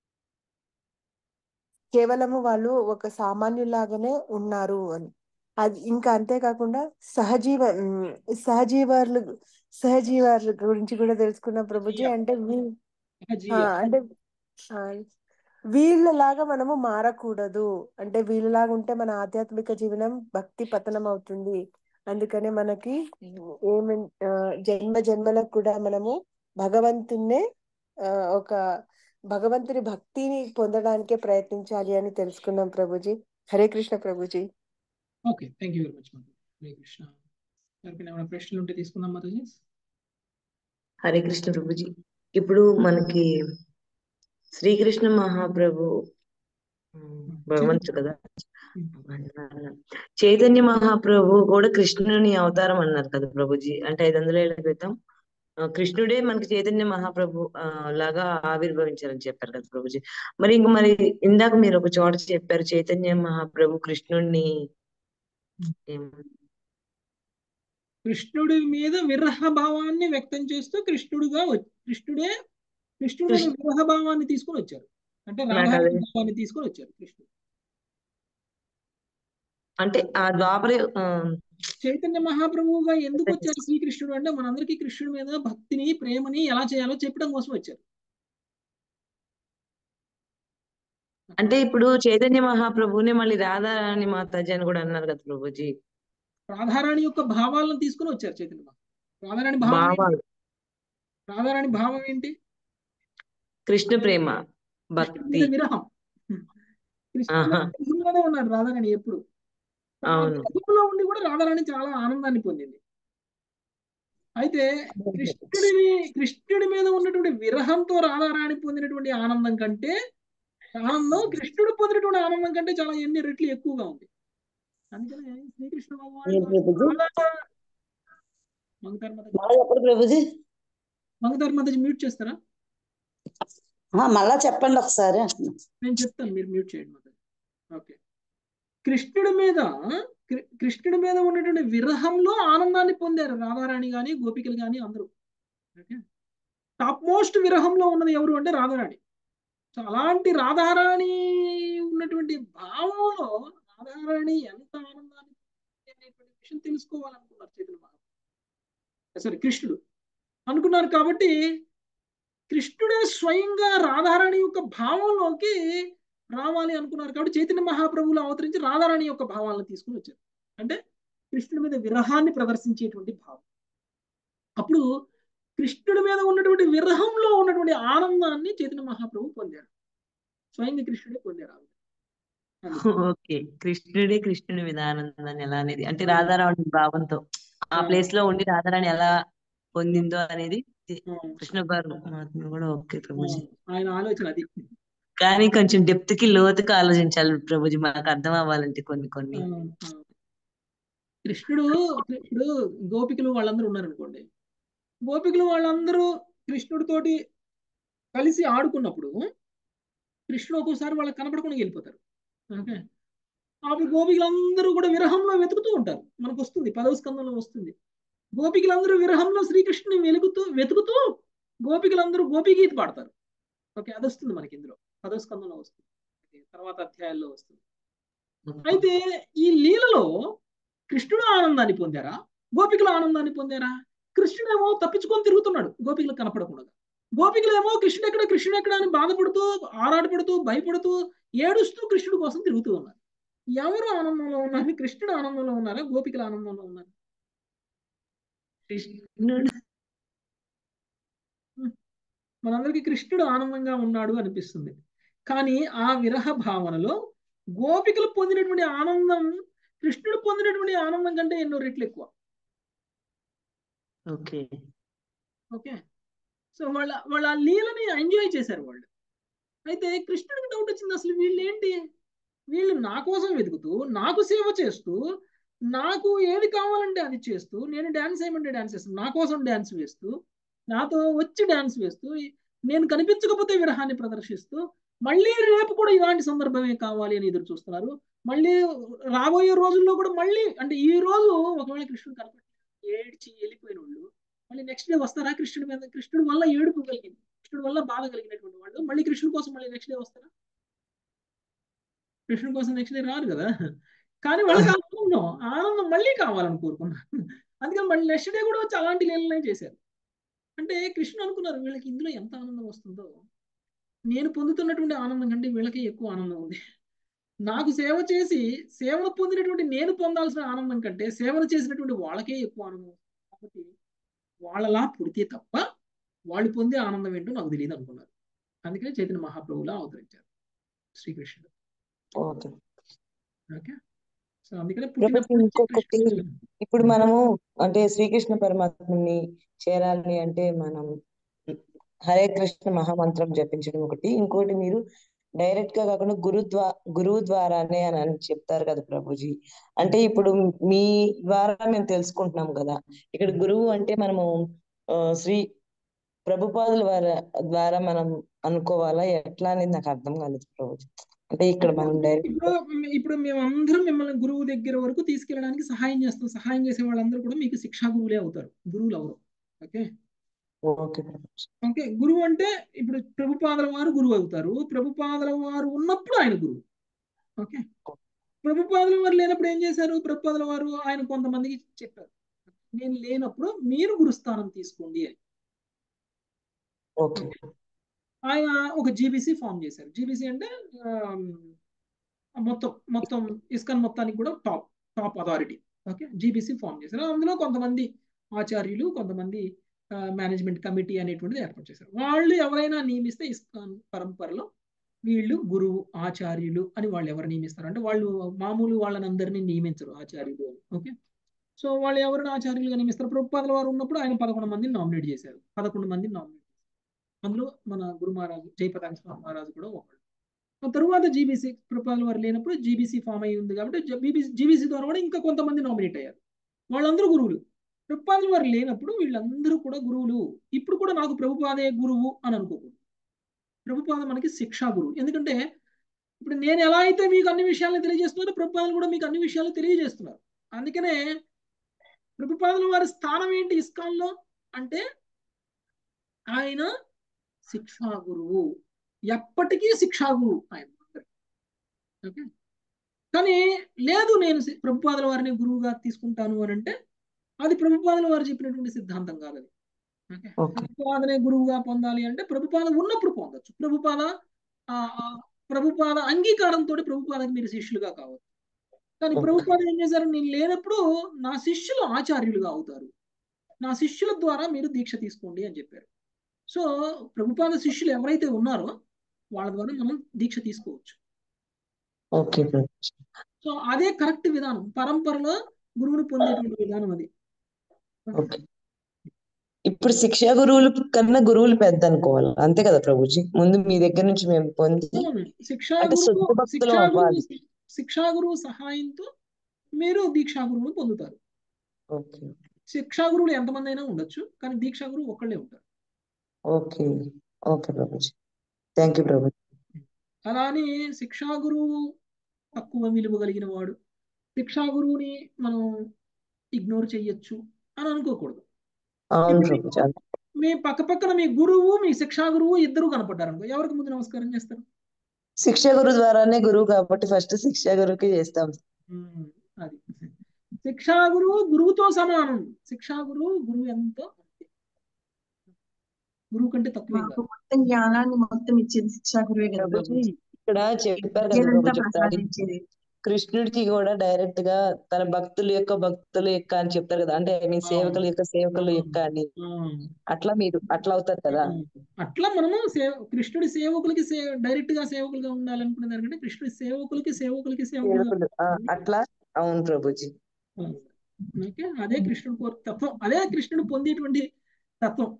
కేవలము వాళ్ళు ఒక సామాన్యులాగానే ఉన్నారు అని అది ఇంకా అంతేకాకుండా సహజీవ ఉమ్, సహజీవార్లు సహజీవార్ల గురించి కూడా తెలుసుకున్న ప్రభుజీ అంటే వీ- ఆ, సహజీయ అంటే ఆ, వీళ్ళలాగా మనము మారకూడదు అంటే వీళ్ళలాగా ఉంటే మన ఆధ్యాత్మిక జీవనం భక్తి పతనం అవుతుంది అందుకనే మనకి ఏమి ఆ, జన్మ జన్మలకు కూడా మనము భగవంతున్నే ఆ, ఒక భగవంతుని భక్తిని పొందడానికే ప్రయత్నించాలి అని తెలుసుకున్నాం ప్రభుజీ హరే కృష్ణ ప్రభుజీ okay thank you very much మాతాజీ హరే కృష్ణ ఎవరికైనా ఏమైనా ప్రశ్నలు ఉంటే తీసుకుందాం మాతాజీ హరే కృష్ణ ప్రభుజీ ఇప్పుడు మనకి శ్రీకృష్ణ మహాప్రభు ఉమ్, భగవంతుడు కదా చైతన్య మహాప్రభు కూడా కృష్ణుని అవతారం అన్నారు కదా ప్రభుజీ అంటే ఐదు వందల ఏళ్ల క్రితం ఆ, కృష్ణుడే మనకి చైతన్య మహాప్రభు ఆ, లాగా ఆవిర్భవించారని చెప్పారు కదా ప్రభుజీ మరి ఇంక మరి ఇందాక మీరు ఒక చోట చెప్పారు చైతన్య మహాప్రభు కృష్ణుడిని ఏం- కృష్ణుడి మీద విరహ భావాన్ని వ్యక్తం చేస్తూ కృష్ణుడుగా వ- కృష్ణుడే కృష్ణుడు కృష్ణ- విరహ భావాన్ని తీసుకొని వచ్చారు అంటే నాకు రాధారాణి అదే భావాన్ని తీసుకొని వచ్చారు కృష్ణుడు అంటే ఆ ద్వాపర ఆ, చైతన్య మహాప్రభువుగా ఎందుకు వచ్చారు శ్రీకృష్ణుడు అంటే మనందరికీ కృష్ణుడి మీద భక్తిని ప్రేమని ఎలా చేయాలో చెప్పడం కోసం వచ్చారు అంటే ఇప్పుడు చైతన్య మహాప్రభునే మళ్ళీ రాధారాణి మాతాజీ అని కూడా అన్నారు కదా ప్రభుజీ రాధారాణి యొక్క భావాలను తీసుకొని వచ్చారు చైతన్య మహాప్రభు రాధారాణి భావం ఏంటి భావాలు రాధారాణి భావం ఏంటి కృష్ణ ప్రేమ కృష్ణుడి భక్తి మీద విరహం కృష్ణుడి ఆహా విరహంలోనే ఉన్నారు రాధారాణి ఎప్పుడు ఆ అవును విరహంలో ఉండి కూడా రాధారాణి చాలా ఆనందాన్ని పొందింది అయితే కృష్ణుడిని కృష్ణుడి మీద ఉన్నటువంటి విరహంతో రాధారాణి పొందినటువంటి ఆనందం కంటే ఆనందం కృష్ణుడు పొందినటువంటి ఆనందం కంటే చాలా ఎన్ని రెట్లు ఎక్కువగా ఉంది అందుకనే శ్రీకృష్ణ ఏం భగవానుడు ప్రభుజీ చాలా మంగతార్ మాతాజీ మళ్ళా చెప్పండి ప్రభుజీ మంగతార్ మాతాజీ మ్యూట్ చేస్తారా ఆ, మళ్ళా చెప్పండి ఒకసారి నేను చెప్తాను మీరు మ్యూట్ చేయండి మాతాజీ ఓకే కృష్ణుడి మీద కృ- కృష్ణుడి మీద ఉన్నటువంటి విరహంలో ఆనందాన్ని పొందారు రాధారాణి గాని గోపికలు గాని అందరూ ఓకే టాప్ మోస్ట్ విరహంలో ఉన్నది ఎవరు అంటే రాధారాణి సో అలాంటి రాధారాణి ఉన్నటువంటి భావంలో రాధారాణి ఎంత ఆనందాన్ని పొందింది అనేటువంటి విషయం తెలుసుకోవాలనుకున్నారు చైతన్య మహాప్రభు సరే కృష్ణుడు అనుకున్నారు కాబట్టి కృష్ణుడే స్వయంగా రాధారాణి యొక్క భావంలోకి రావాలి అనుకున్నారు కాబట్టి చైతన్య మహాప్రభువులు అవతరించి రాధారాణి యొక్క భావాలను తీసుకుని వచ్చారు అంటే కృష్ణుడి మీద విరహాన్ని ప్రదర్శించేటువంటి భావం అప్పుడు కృష్ణుడి మీద ఉన్నటువంటి విరహంలో ఉన్నటువంటి ఆనందాన్ని చైతన్య మహాప్రభు పొందారు స్వయంగా కృష్ణుడే పొందారు ఆవిడ అది ఓకే కృష్ణుడే కృష్ణుడి మీద ఆనందాన్ని ఎలా అనేది అంటే రాధారాణి భావంతో ఆ ప్లేస్ లో ఉండి రాధారాణి ఎలా పొందిందో అనేది ఆ, కృష్ణ గారు మహాత్ములు కూడా ఓకే ఆ, ప్రభుజీ ఆయన ఆలోచన అది కానీ కొంచెం డెప్త్ కి లోతుగా ఆలోచించాలి ప్రభుజీ మాకు అర్థం అవ్వాలంటే కొన్ని కొన్ని ఆ, ఆ. కృష్ణుడు ఇప్పుడు గోపికలు వాళ్ళందరూ ఉన్నారనుకోండి గోపికలు వాళ్ళందరూ కృష్ణుడితోటి కలిసి ఆడుకున్నప్పుడు కృష్ణుడు ఒక్కోసారి వాళ్ళకి కనపడకుండా వెళ్ళిపోతారు ఓకే అప్పుడు గోపికలందరూ కూడా విరహంలో వెతుకుతూ ఉంటారు మనకు వస్తుంది పదవ స్కందంలో వస్తుంది గోపికలందరూ విరహంలో శ్రీకృష్ణుని వెలుగుతూ వెతుకుతూ గోపికలందరూ గోపీగీత పాడతారు ఓకే అది వస్తుంది మనకి ఇందులో పదవ స్కందంలో వస్తుంది ఓకే, తర్వాత అధ్యాయాల్లో వస్తుంది అయితే ఈ లీలలో కృష్ణుడు ఆనందాన్ని పొందారా గోపికలు ఆనందాన్ని పొందారా కృష్ణుడేమో తప్పించుకొని తిరుగుతున్నాడు గోపికలు కనపడకుండా గోపికలేమో కృష్ణుడు ఎక్కడ కృష్ణుడు ఎక్కడ అని బాధపడుతూ ఆరాటపడుతూ భయపడుతూ ఏడుస్తూ కృష్ణుడు కోసం తిరుగుతూ ఉన్నారు ఎవరు ఆనందంలో ఉన్నారు కృష్ణుడు ఆనందంలో ఉన్నారా గోపికలు ఆనందంలో ఉన్నారు కృష్ణుడు మనందరికీ కృష్ణుడు ఆనందంగా ఉన్నాడు అనిపిస్తుంది కానీ ఆ విరహ భావనలో గోపికలు పొందినటువంటి ఆనందం కృష్ణుడు పొందినటువంటి ఆనందం కంటే ఎన్నో రెట్లు ఎక్కువ ఓకే ఓకే సో వాళ్ళ వాళ్ళ ఆ లీలని ఎంజాయ్ చేశారు వాళ్ళు అయితే కృష్ణుడికి డౌట్ వచ్చింది అసలు వీళ్ళు ఏంటి వీళ్ళు నా కోసం వెతుకుతూ నాకు సేవ చేస్తూ నాకు ఏది కావాలంటే అది చేస్తూ నేను డ్యాన్స్ చేయమంటే డ్యాన్స్ చేస్తాను నా కోసం డ్యాన్స్ వేస్తూ నాతో వచ్చి డ్యాన్స్ వేస్తూ నేను కనిపించకపోతే విరహాన్ని ప్రదర్శిస్తూ మళ్ళీ రేపు కూడా ఇలాంటి సందర్భమే కావాలి అని ఎదురు చూస్తున్నారు మళ్ళీ రాబోయే రోజుల్లో కూడా మళ్ళీ అంటే ఈ రోజు ఒకవేళ కృష్ణుడు కనపడి ఏడ్చి వెళ్ళిపోయిన వాళ్ళు మళ్ళీ నెక్స్ట్ డే వస్తారా కృష్ణుడి మీద కృష్ణుడి వల్ల ఏడుపు కలిగింది కృష్ణుడి వల్ల బాధ కలిగినటువంటి వాళ్ళు మళ్ళీ కృష్ణుడి కోసం మళ్ళీ నెక్స్ట్ డే వస్తారా కృష్ణుడి కోసం నెక్స్ట్ డే రారు కదా కానీ వాళ్ళకి ఆనందం ఆనందం మళ్ళీ కావాలని కోరుకున్నారు అందుకని మళ్ళీ నెక్స్ట్ డే కూడా వచ్చి అలాంటి లీలనే చేశారు అంటే కృష్ణుడు అనుకున్నారు వీళ్ళకి ఇందులో ఎంత ఆనందం వస్తుందో నేను పొందుతున్నటువంటి ఆనందం కంటే వీళ్ళకి ఎక్కువ ఆనందం ఉంది నాకు సేవ చేసి సేవను పొందినటువంటి నేను పొందాల్సిన ఆనందం కంటే సేవను చేసినటువంటి వాళ్ళకే ఎక్కువ ఆనందం కాబట్టి వాళ్ళలా పుడితే తప్ప వాళ్ళు పొందే ఆనందం ఏంటో నాకు తెలియదు అనుకున్నారు అందుకని చైతన్య మహాప్రభులా అవతరించారు శ్రీకృష్ణుడు ఓకే ఓకే సో అందుకనే ప్రభుజీ పుట్టినప్పటి నుంచి ఇంకొకటి కృష్ణుడు ఇప్పుడు మనము అంటే శ్రీకృష్ణ పరమాత్మని చేరాలి అంటే మనం హరే కృష్ణ మహామంత్రం జపించడం ఒకటి ఇంకోటి మీరు డైరెక్ట్ గా కాకుండా గురు ద్వా గురువు ద్వారానే అని అని చెప్తారు కదా ప్రభుజీ అంటే ఇప్పుడు మీ ద్వారా మేము తెలుసుకుంటున్నాం కదా ఇక్కడ గురువు అంటే మనము ఆ, శ్రీ ప్రభుపాదుల వారి ద్వారా మనం అనుకోవాలా ఎట్లా అనేది నాకు అర్థం కాలేదు ప్రభుజీ అంటే ఇక్కడ మనం డైరెక్ట్ ఇప్పుడు ఇప్పుడు మేమందరం మిమ్మల్ని గురువు దగ్గర వరకు తీసుకెళ్ళడానికి సహాయం చేస్తాం సహాయం చేసే వాళ్ళందరూ కూడా మీకు శిక్షా గురువులే అవుతారు గురువులు అవరు ఓకే ఓకే ప్రభుజీ ఓకే గురువు అంటే ఇప్పుడు ప్రభుపాదల వారు గురువు అవుతారు ప్రభుపాదల వారు ఉన్నప్పుడు ఆయన గురువు ఓకే ప్రభుపాదల వారు లేనప్పుడు ఏం చేశారు ప్రభుపాదల వారు ఆయన కొంతమందికి చెప్పారు నేను లేనప్పుడు మీరు గురుస్థానం తీసుకోండి అని ఓకే ఆయన ఒక జీబీసీ ఫామ్ చేశారు జీబీసీ అంటే ఆమ్, మొత్తం మొత్తం ఇస్కాన్ మొత్తానికి కూడా top top authority okay GBC form చేశారు అందులో కొంతమంది ఆచార్యులు కొంతమంది మేనేజ్మెంట్ కమిటీ అనేటువంటిది ఏర్పాటు చేశారు వాళ్ళు ఎవరైనా నియమిస్తే ఇస్కాన్ పరంపరలో వీళ్ళు గురువు ఆచార్యులు అని వాళ్ళు ఎవరు నియమిస్తారు అంటే వాళ్ళు మామూలు వాళ్ళని అందరినీ నియమించరు ఆచార్యులు అని ఓకే సో వాళ్ళు ఎవరిని ఆచార్యులుగా నియమిస్తారు ప్రభుపాదుల వారు ఉన్నప్పుడు ఆయన పదకొండు మందిని నామినేట్ చేశారు పదకొండు మందిని నామినేట్ అందులో మన గురు మహారాజు జయపతాంగ స్వామి మహారాజు కూడా ఒకడు ఆ తరువాత జీబీసీ ప్రభుపాదుల వారు లేనప్పుడు జీబీసీ ఫామ్ అయి ఉంది కాబట్టి బీబీసీ జీబీసీ ద్వారా కూడా ఇంకా కొంతమంది నామినేట్ అయ్యారు వాళ్ళందరూ గురువులు ప్రభుపాదుల వారు లేనప్పుడు వీళ్ళందరూ కూడా గురువులు ఇప్పుడు కూడా నాకు ప్రభుపాదే గురువు అని అనుకోకూడదు ప్రభుపాద మనకి శిక్షా గురువు ఎందుకంటే ఇప్పుడు నేను ఎలా అయితే మీకు అన్ని విషయాలను తెలియజేస్తున్నారో ప్రభుపాదులు కూడా మీకు అన్ని విషయాలు తెలియజేస్తున్నారు అందుకనే ప్రభుపాదుల వారి స్థానం ఏంటి ఇస్కాన్లో అంటే ఆయన శిక్షా గురువు ఎప్పటికీ శిక్షా గురువు ఆయన ఓకే కానీ లేదు నేను సి- ప్రభుపాదుల వారిని గురువుగా తీసుకుంటాను అని అంటే అది ప్రభుపాదుల వారు చెప్పినటువంటి సిద్ధాంతం కాదు అది ఓకే ఓకే ప్రభుపాదనే గురువుగా పొందాలి అంటే ప్రభుపాద ఉన్నప్పుడు పొందొచ్చు ప్రభుపాద ఆ, ఆ, ప్రభుపాద అంగీకారంతో ప్రభుపాదకి మీరు శిష్యులుగా కావచ్చు కానీ ఓకే ప్రభుపాద ఏం చేశారు నేను లేనప్పుడు నా శిష్యులు ఆచార్యులుగా అవుతారు నా శిష్యుల ద్వారా మీరు దీక్ష తీసుకోండి అని చెప్పారు సో ప్రభుపాద శిష్యులు ఎవరైతే ఉన్నారో వాళ్ళ ద్వారా మనం దీక్ష తీసుకోవచ్చు ఓకే ప్రభుజీ సో అదే కరెక్ట్ విధానం పరంపరలో గురువుని పొందేటువంటి విధానం అది ఓకే ఇప్పుడు శిక్షా గురువులు కన్నా గురువులు పెద్ద అనుకోవాలి అంతే కదా ప్రభుజీ ముందు మీ దగ్గర నుంచి మేము పొంది అవును. శిక్షా అంటే గురువు శుద్ధ భక్తులు శిక్షా గురువు అవ్వాలి శిక్షా గురువు సహాయంతో మీరు దీక్షా గురువును పొందుతారు ఓకే శిక్షా గురువులు ఎంతమంది అయినా ఉండొచ్చు కానీ దీక్షా గురువు ఒక్కళ్ళే ఉంటారు ఓకే ఓకే ప్రభుజీ థ్యాంక్ యూ ప్రభుజీ అలా అని శిక్షా గురువు తక్కువ విలువ కలిగిన వాడు శిక్షా గురువుని మనం ఇగ్నోర్ చెయ్యొచ్చు అని అనుకోకూడదు అవును ఇప్పుడు ప్రభుజీ మీకు మీ పక్క పక్కన మీ గురువు మీ శిక్షా గురువు ఇద్దరు కనపడ్డారు అనుకో ఎవరికి ముందు నమస్కారం చేస్తారు శిక్షా గురువు ద్వారానే గురువు కాబట్టి ఫస్ట్ శిక్షా గురువుకి చేస్తాం ఉమ్, అది శిక్షా గురువు గురువుతో సమానం శిక్షా గురువు గురువు ఎంతో గురువు కంటే తక్కువే మాకు కాదు మొత్తం జ్ఞానాన్ని మొత్తం ఇచ్చేది శిక్షా గురువే కదా ప్రభుజీ ప్రభుజీ ఇక్కడ చెప్పారు కదా విద్యనంతా ప్రభుజీ ఒకసారి ప్రసాదించేది కృష్ణుడికి కూడా డైరెక్ట్ గా తన భక్తుల యొక్క భక్తుల యొక్క అని చెప్తారు కదా అంటే మీ సేవకుల యొక్క సేవకుల యొక్క అని ఆ, అట్లా మీరు అట్లా అవుతారు కదా ఉమ్. అట్లా మనము సేవ కృష్ణుడి సేవకులకి సే డైరెక్ట్ గా సేవకులుగా ఉండాలనుకునే దానికంటే కృష్ణుడి సేవకులకి సేవకులకి సేవకులుగా సేవకులు ఆ, అట్లా అవును ప్రభుజీ ఉండాలి. ఓకే అదే కృష్ణుడు కోరు తత్వం అదే కృష్ణుడు పొందేటువంటి తత్వం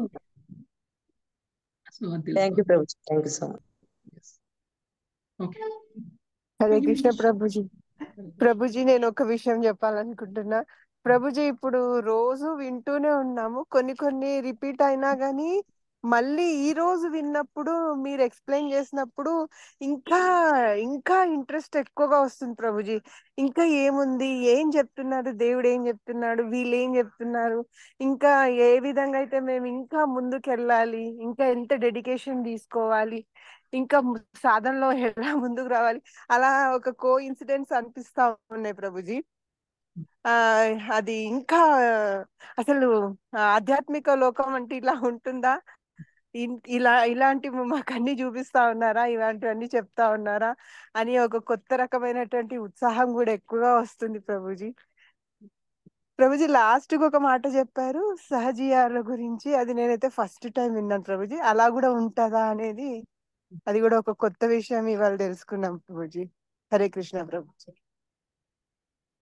సో అది థ్యాంక్ యూ తెలుసుకోవాలి ప్రభుజీ thank you so much okay Hare Krishna ప్రభుజీ ప్రభుజీ నేను ఒక విషయం చెప్పాలనుకుంటున్నా ప్రభుజీ ఇప్పుడు రోజు వింటూనే ఉన్నాము కొన్ని కొన్ని రిపీట్ అయినా గానీ మళ్ళీ ఈ రోజు విన్నప్పుడు మీరు ఎక్స్ప్లెయిన్ చేసినప్పుడు ఇంకా ఇంకా ఇంట్రెస్ట్ ఎక్కువగా వస్తుంది ప్రభుజీ ఇంకా ఏముంది ఏం చెప్తున్నారు దేవుడు ఏం చెప్తున్నాడు వీళ్ళు ఏం చెప్తున్నారు ఇంకా ఏ విధంగా అయితే మేము ఇంకా ముందుకు వెళ్ళాలి ఇంకా ఎంత డెడికేషన్ తీసుకోవాలి ఇంకా ము- సాధనలో ఎలా ముందుకు రావాలి అలా ఒక కో ఇన్సిడెంట్స్ అనిపిస్తా ఉన్నాయి ప్రభుజీ ఆ అది ఇంకా అసలు ఆధ్యాత్మిక లోకం అంటే ఇలా ఉంటుందా ఇన్- ఇలా ఇలాంటివి మాకు అన్ని చూపిస్తా ఉన్నారా ఇలాంటివన్నీ చెప్తా ఉన్నారా అని ఒక కొత్త రకమైనటువంటి ఉత్సాహం కూడా ఎక్కువగా వస్తుంది ప్రభుజీ ప్రభుజీ లాస్ట్ కి ఒక మాట చెప్పారు సహజీయాల గురించి అది నేనైతే ఫస్ట్ టైం విన్నాను ప్రభుజీ అలా కూడా ఉంటదా అనేది అది కూడా ఒక కొత్త విషయం ఇవాళ తెలుసుకున్నాం ప్రభుజీ హరే కృష్ణ ప్రభుజీ